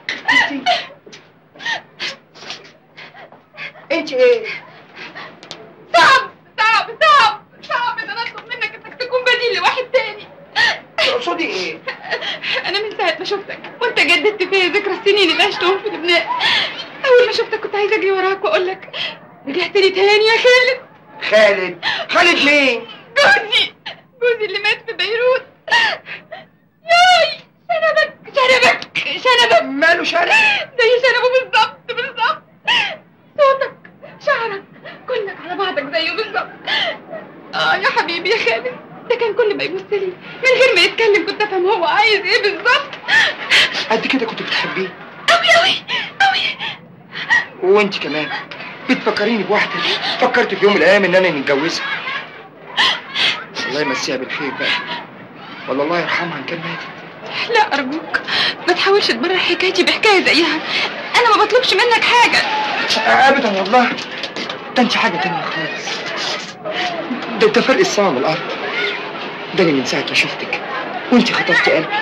انت ايه؟ صعب صعب صعب صعب ان انا اطلب منك انك تكون بديل لواحد تاني تقصدي ايه؟ انا من ساعه ما شفتك وانت جددت فيا ذكرى السنين اللي عشتهم في لبنان اول ما شفتك كنت عايزه اجري وراك واقول لك رجعت لي تاني يا خالد خالد خالد مين؟ جوزي جوزي اللي مات في بيروت ياي شنبك شنبك شنبك ماله شنب؟ زي شنبه بالظبط بالظبط صوتك شعرك كلك على بعضك زيه بالظبط اه يا حبيبي يا خالد ده كان كل ما يبص لي من غير ما يتكلم كنت افهم هو عايز ايه بالظبط قد كده كنت بتحبيه قوي قوي قوي وانت كمان بتفكريني بواحده فكرت في يوم من الايام ان انا نتجوزها الله يمسيها بالخير بقى ولا الله يرحمها ان كان ماتت لا ارجوك ما تحاولش تبرر حكايتي بحكايه زيها انا ما بطلبش منك حاجه ابدا والله ده انت حاجه تانية خالص ده ده فرق السما من الارض ده أنا من ساعه ما شفتك وانت خطفتي قلبي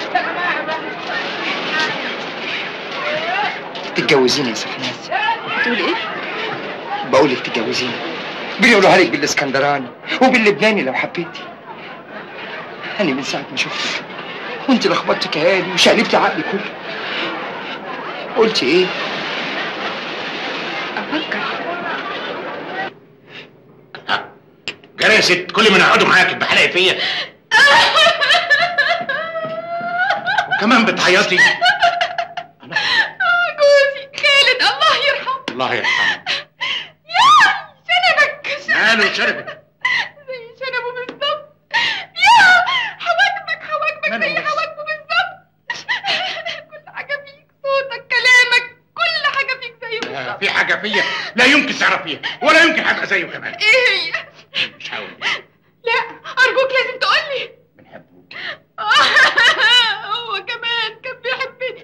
تتجوزيني يا سفيناز بتقول ايه بقول لك تتجوزيني بيقولوها لك بالاسكندراني وباللبناني لو حبيتي انا من ساعه ما شفتك وانت لخبطت كياني وشقلبتي عقلي كله قلتي ايه افكر جرى يا ست كل ما نقعدوا معاك بحلقي فيا وكمان بتعيطي جوزي خالد الله يرحمه الله يرحمه يا شنبك ماله شربت زي شنبه بالظبط يا حواجبك حواجبك زي حواجبه بالظبط كل حاجه فيك صوتك كلامك كل حاجه فيك زيه لا، بالظبط في حاجه فيا لا يمكن تعرفيها ولا يمكن هبقى زيه كمان ايه هي مش هقول لا ارجوك لازم تقول لي بنحبوك هو كمان كان بيحبني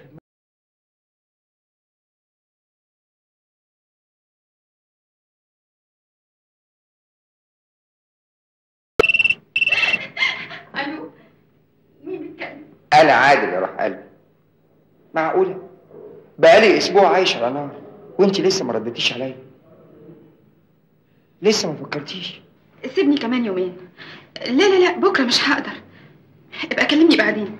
الو مين بيتكلم انا عادل يا روح قلبي معقوله بقالي اسبوع عايش على نار وانت لسه ما ردتيش عليا لسه ما فكرتيش سيبني كمان يومين لا لا لا بكره مش هقدر ابقى كلمني بعدين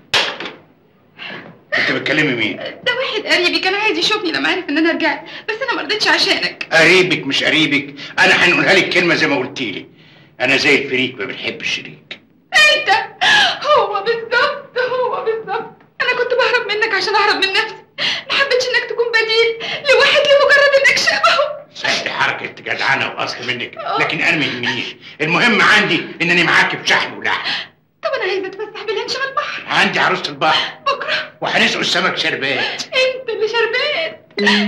انت بتكلمي مين ده واحد قريبي كان عايز يشوفني لما عرف ان انا رجعت بس انا ما رضيتش عشانك قريبك مش قريبك انا هنقولها لك كلمه زي ما قلت لي انا زي الفريق ما بنحب الشريك انت هو بالظبط هو بالظبط انا كنت بهرب منك عشان اهرب من نفسي ما حبيتش انك تكون بديل لواحد لمجرد انك شبهه سهل حركة جدعانة وأصل منك لكن أنا ما يهمنيش المهم عندي إنني معاك بشحن ولحم طب انا عايزه اتفسح بالهنش على البحر عندي عروسة البحر بكره وهنسقوا السمك شربات انت اللي شربان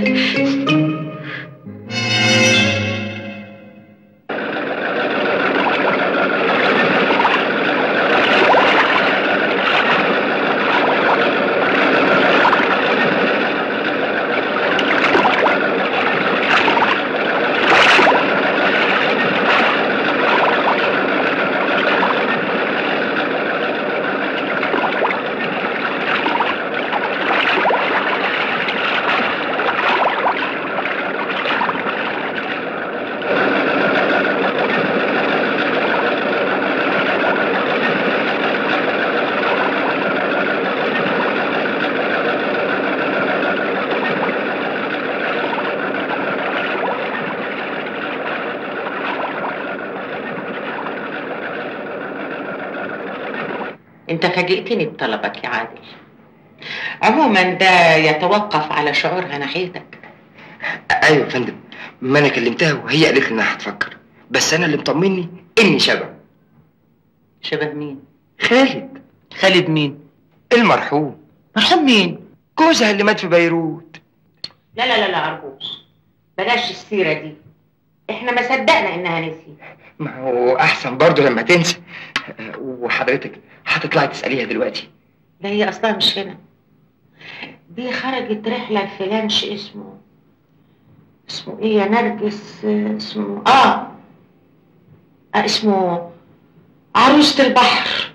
انت فاجئتني بطلبك يا عادل عموما ده يتوقف على شعورها ناحيتك ايوه يا فندم ما انا كلمتها وهي قالت لي انها هتفكر بس انا اللي مطمني اني شبه شبه مين خالد خالد مين المرحوم مرحوم مين جوزها اللي مات في بيروت لا لا لا لا ارجوك بلاش السيره دي احنا ما صدقنا انها نسيت ما هو احسن برضه لما تنسى آه، وحضرتك هتطلعي تساليها دلوقتي لا هي اصلا مش هنا دي خرجت رحله في لانش اسمه اسمه ايه يا نرجس آه، اسمه اه, آه اسمه عروسة البحر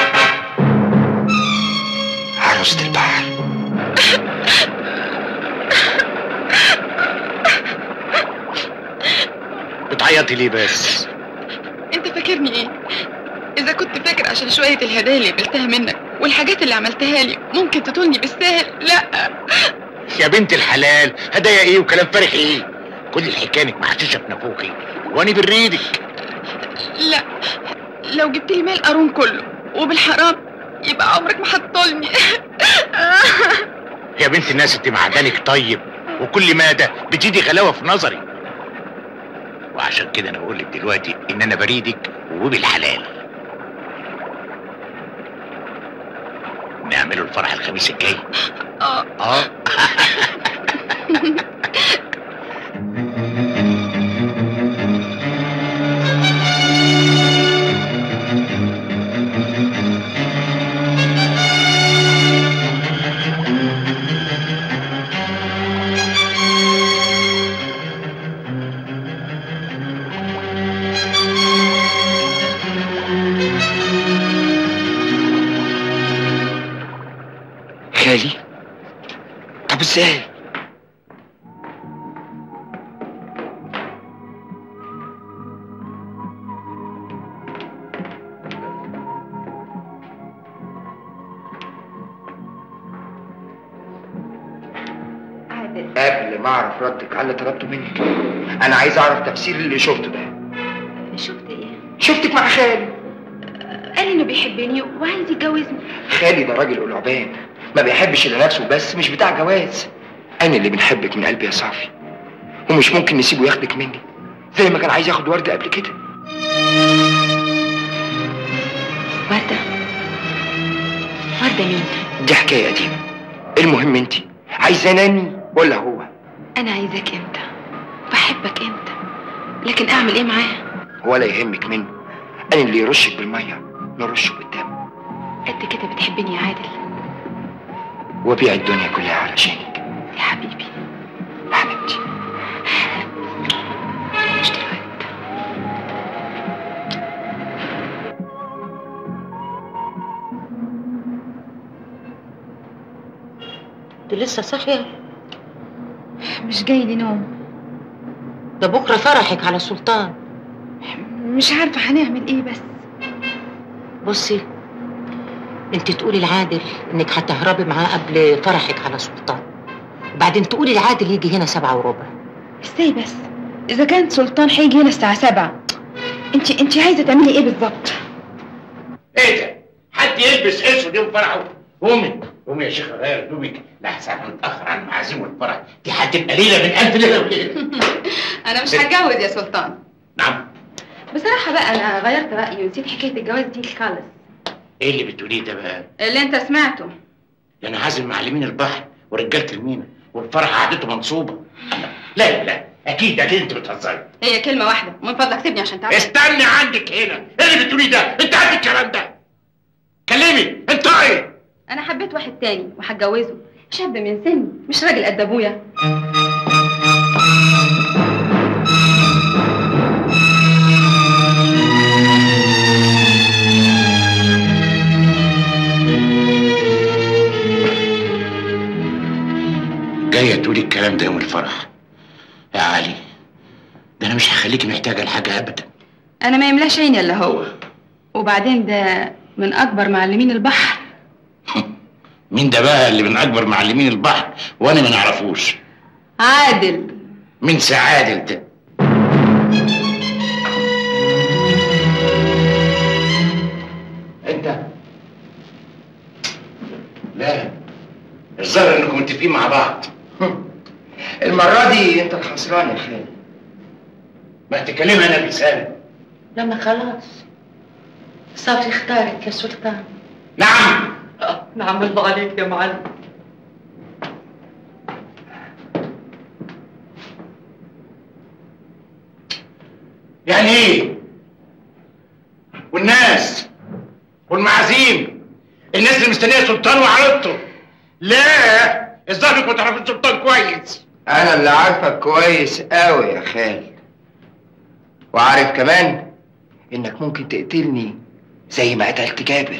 عروسة البحر بتعيطي ليه بس انت فاكرني ايه اذا كنت فاكر عشان شويه الهدايا اللي قبلتها منك والحاجات اللي عملتها لي ممكن تطولني بالسهل لا يا بنت الحلال هدايا ايه وكلام فارغ ايه كل الحكايه انك محششه في نافوخي واني بريدك لا لو جبت لي مال قارون كله وبالحرام يبقى عمرك ما هتطولني يا بنت الناس انت معدنك طيب وكل مادة بتدي غلاوة في نظري وعشان كده انا بقول لك دلوقتي ان انا بريدك وبالحلال نعمله الفرح الخميس الجاي اه اه خالي طب ازاي عادل قبل ما اعرف ردك على اللي طلبته منك انا عايز اعرف تفسير اللي شفته ده شفت ايه شفتك مع خالي قال انه بيحبني وعايز يتجوزني خالي ده راجل قلعبان ما بيحبش الا نفسه بس مش بتاع جواز انا اللي بنحبك من قلبي يا صافي ومش ممكن نسيبه ياخدك مني زي ما كان عايز ياخد وردة قبل كده وردة وردة مين دي حكاية قديمة المهم انت عايزاني ولا هو انا عايزاك انت بحبك انت لكن اعمل ايه معاه ولا يهمك منه انا اللي يرشك بالمية نرشه بالدم قد كده بتحبني يا عادل وبيع الدنيا كلها علشانك يا حبيبي حبيبتي مش دلوقتي انت لسه صاحيه مش جاي لي نوم ده بكره فرحك على سلطان مش عارفه هنعمل ايه بس بصي انت تقولي لعادل انك هتهربي معاه قبل فرحك على سلطان وبعدين تقولي لعادل يجي هنا سبعة وربع ازاي بس اذا كان سلطان هيجي هنا الساعه سبعة انت انت عايزه تعملي ايه بالظبط ايه ده حد يلبس اسود يوم فرحه قومي قومي يا شيخ غير هدومك لحسن هنتاخر عن المعازيم والفرح دي هتبقى ليله من الف ليله وليله انا مش هتجوز يا سلطان نعم بصراحه بقى انا غيرت رايي ونسيت حكايه الجواز دي خالص ايه اللي بتقوليه ده بقى؟ اللي انت سمعته ده انا عازم معلمين البحر ورجاله المينا والفرح قعدته منصوبه لا لا لا اكيد اكيد انت بتهزري هي كلمه واحده من فضلك سيبني عشان تعرف استني عندك هنا ايه اللي بتقوليه ده؟ انت عندك الكلام ده كلمي انت ايه؟ انا حبيت واحد تاني وهتجوزه شاب من سني مش راجل قد ابويا جايه تقولي الكلام ده يوم الفرح يا علي ده انا مش هخليكي محتاجه لحاجه ابدا انا ما يملاش عيني الا هو وبعدين ده من اكبر معلمين البحر مين ده بقى اللي من اكبر معلمين البحر وانا ما نعرفوش عادل من سعادل ده انت لا الظاهر انكم متفقين مع بعض المرة دي انت الخسران يا خالد ما تكلمها انا بلساني لما خلاص صافي اختارك يا سلطان نعم نعم الله عليك يا معلم يعني ايه والناس والمعازيم الناس اللي مستنيه سلطان وعرضته لا الظاهر انكم تعرفوا سلطان كويس انا اللي عارفك كويس قوي يا خالد وعارف كمان انك ممكن تقتلني زي ما قتلت جابر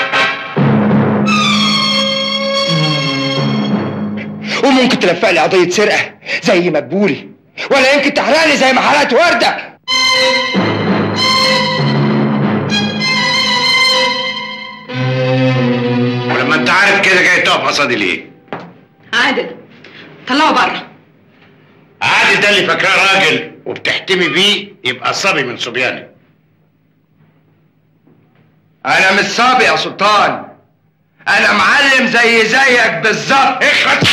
وممكن تلفق لي قضية سرقة زي مدبولي ولا يمكن تحرق لي زي ما حرقت وردة ولما انت عارف كده جاي تقف قصادي ليه عادل طلعه بره عادل ده اللي فاكراه راجل وبتحتمي بيه يبقى صبي من صبيانك انا مش صابي يا سلطان انا معلم زي زيك بالظبط اخرج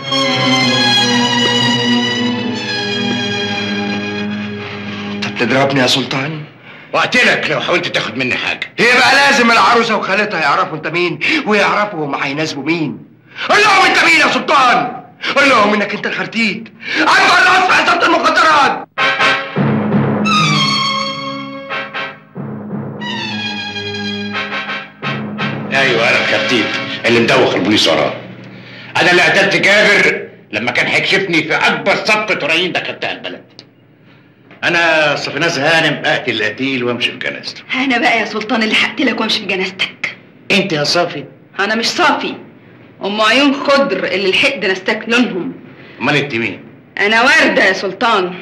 انت بتضربني يا سلطان وقتلك لو حاولت تاخد مني حاجه يبقى لازم العروسه وخالتها يعرفوا انت مين ويعرفوا هم هيناسبوا مين قول لهم انت مين يا سلطان قول لهم انك انت الخرتيت اكبر راس في عصابه المخدرات ايوه انا الخرتيت اللي مدوخ البوليس وراه انا اللي قتلت جابر لما كان هيكشفني في اكبر صفقه هرايين دخلتها البلد انا صفيناز هانم اقتل القتيل وامشي في جنازته انا بقى يا سلطان اللي هقتلك وامشي في جنازتك انت يا صافي انا مش صافي ام عيون خضر اللي الحقد نستك لونهم امال انت مين انا ورده يا سلطان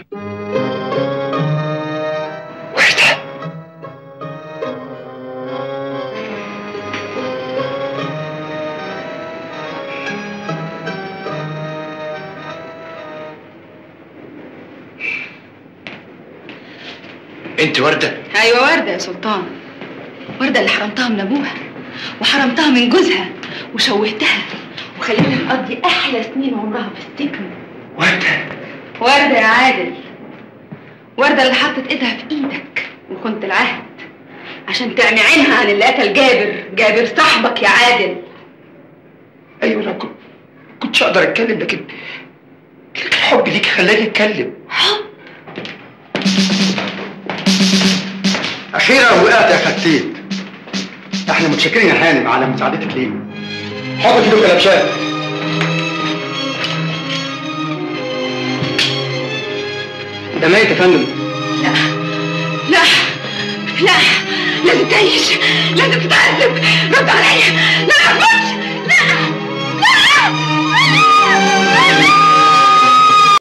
انت ورده ايوه ورده يا سلطان ورده اللي حرمتها من ابوها وحرمتها من جوزها وشوهتها وخليتها تقضي احلى سنين عمرها في السجن ورده ورده يا عادل ورده اللي حطت ايدها في ايدك وكنت العهد عشان تعمي عينها عن اللي قتل جابر جابر صاحبك يا عادل ايوه انا كنت كنتش اقدر اتكلم لكن لكن حبي ليك خلاني اتكلم اخيرا وقعت يا ختيت احنا متشكرين يا هانم على مساعدتك لينا حط ايدك يا لبشات ده ميت يا فندم لا لا لا لازم تعيش لازم تتعذب رد عليا لا ما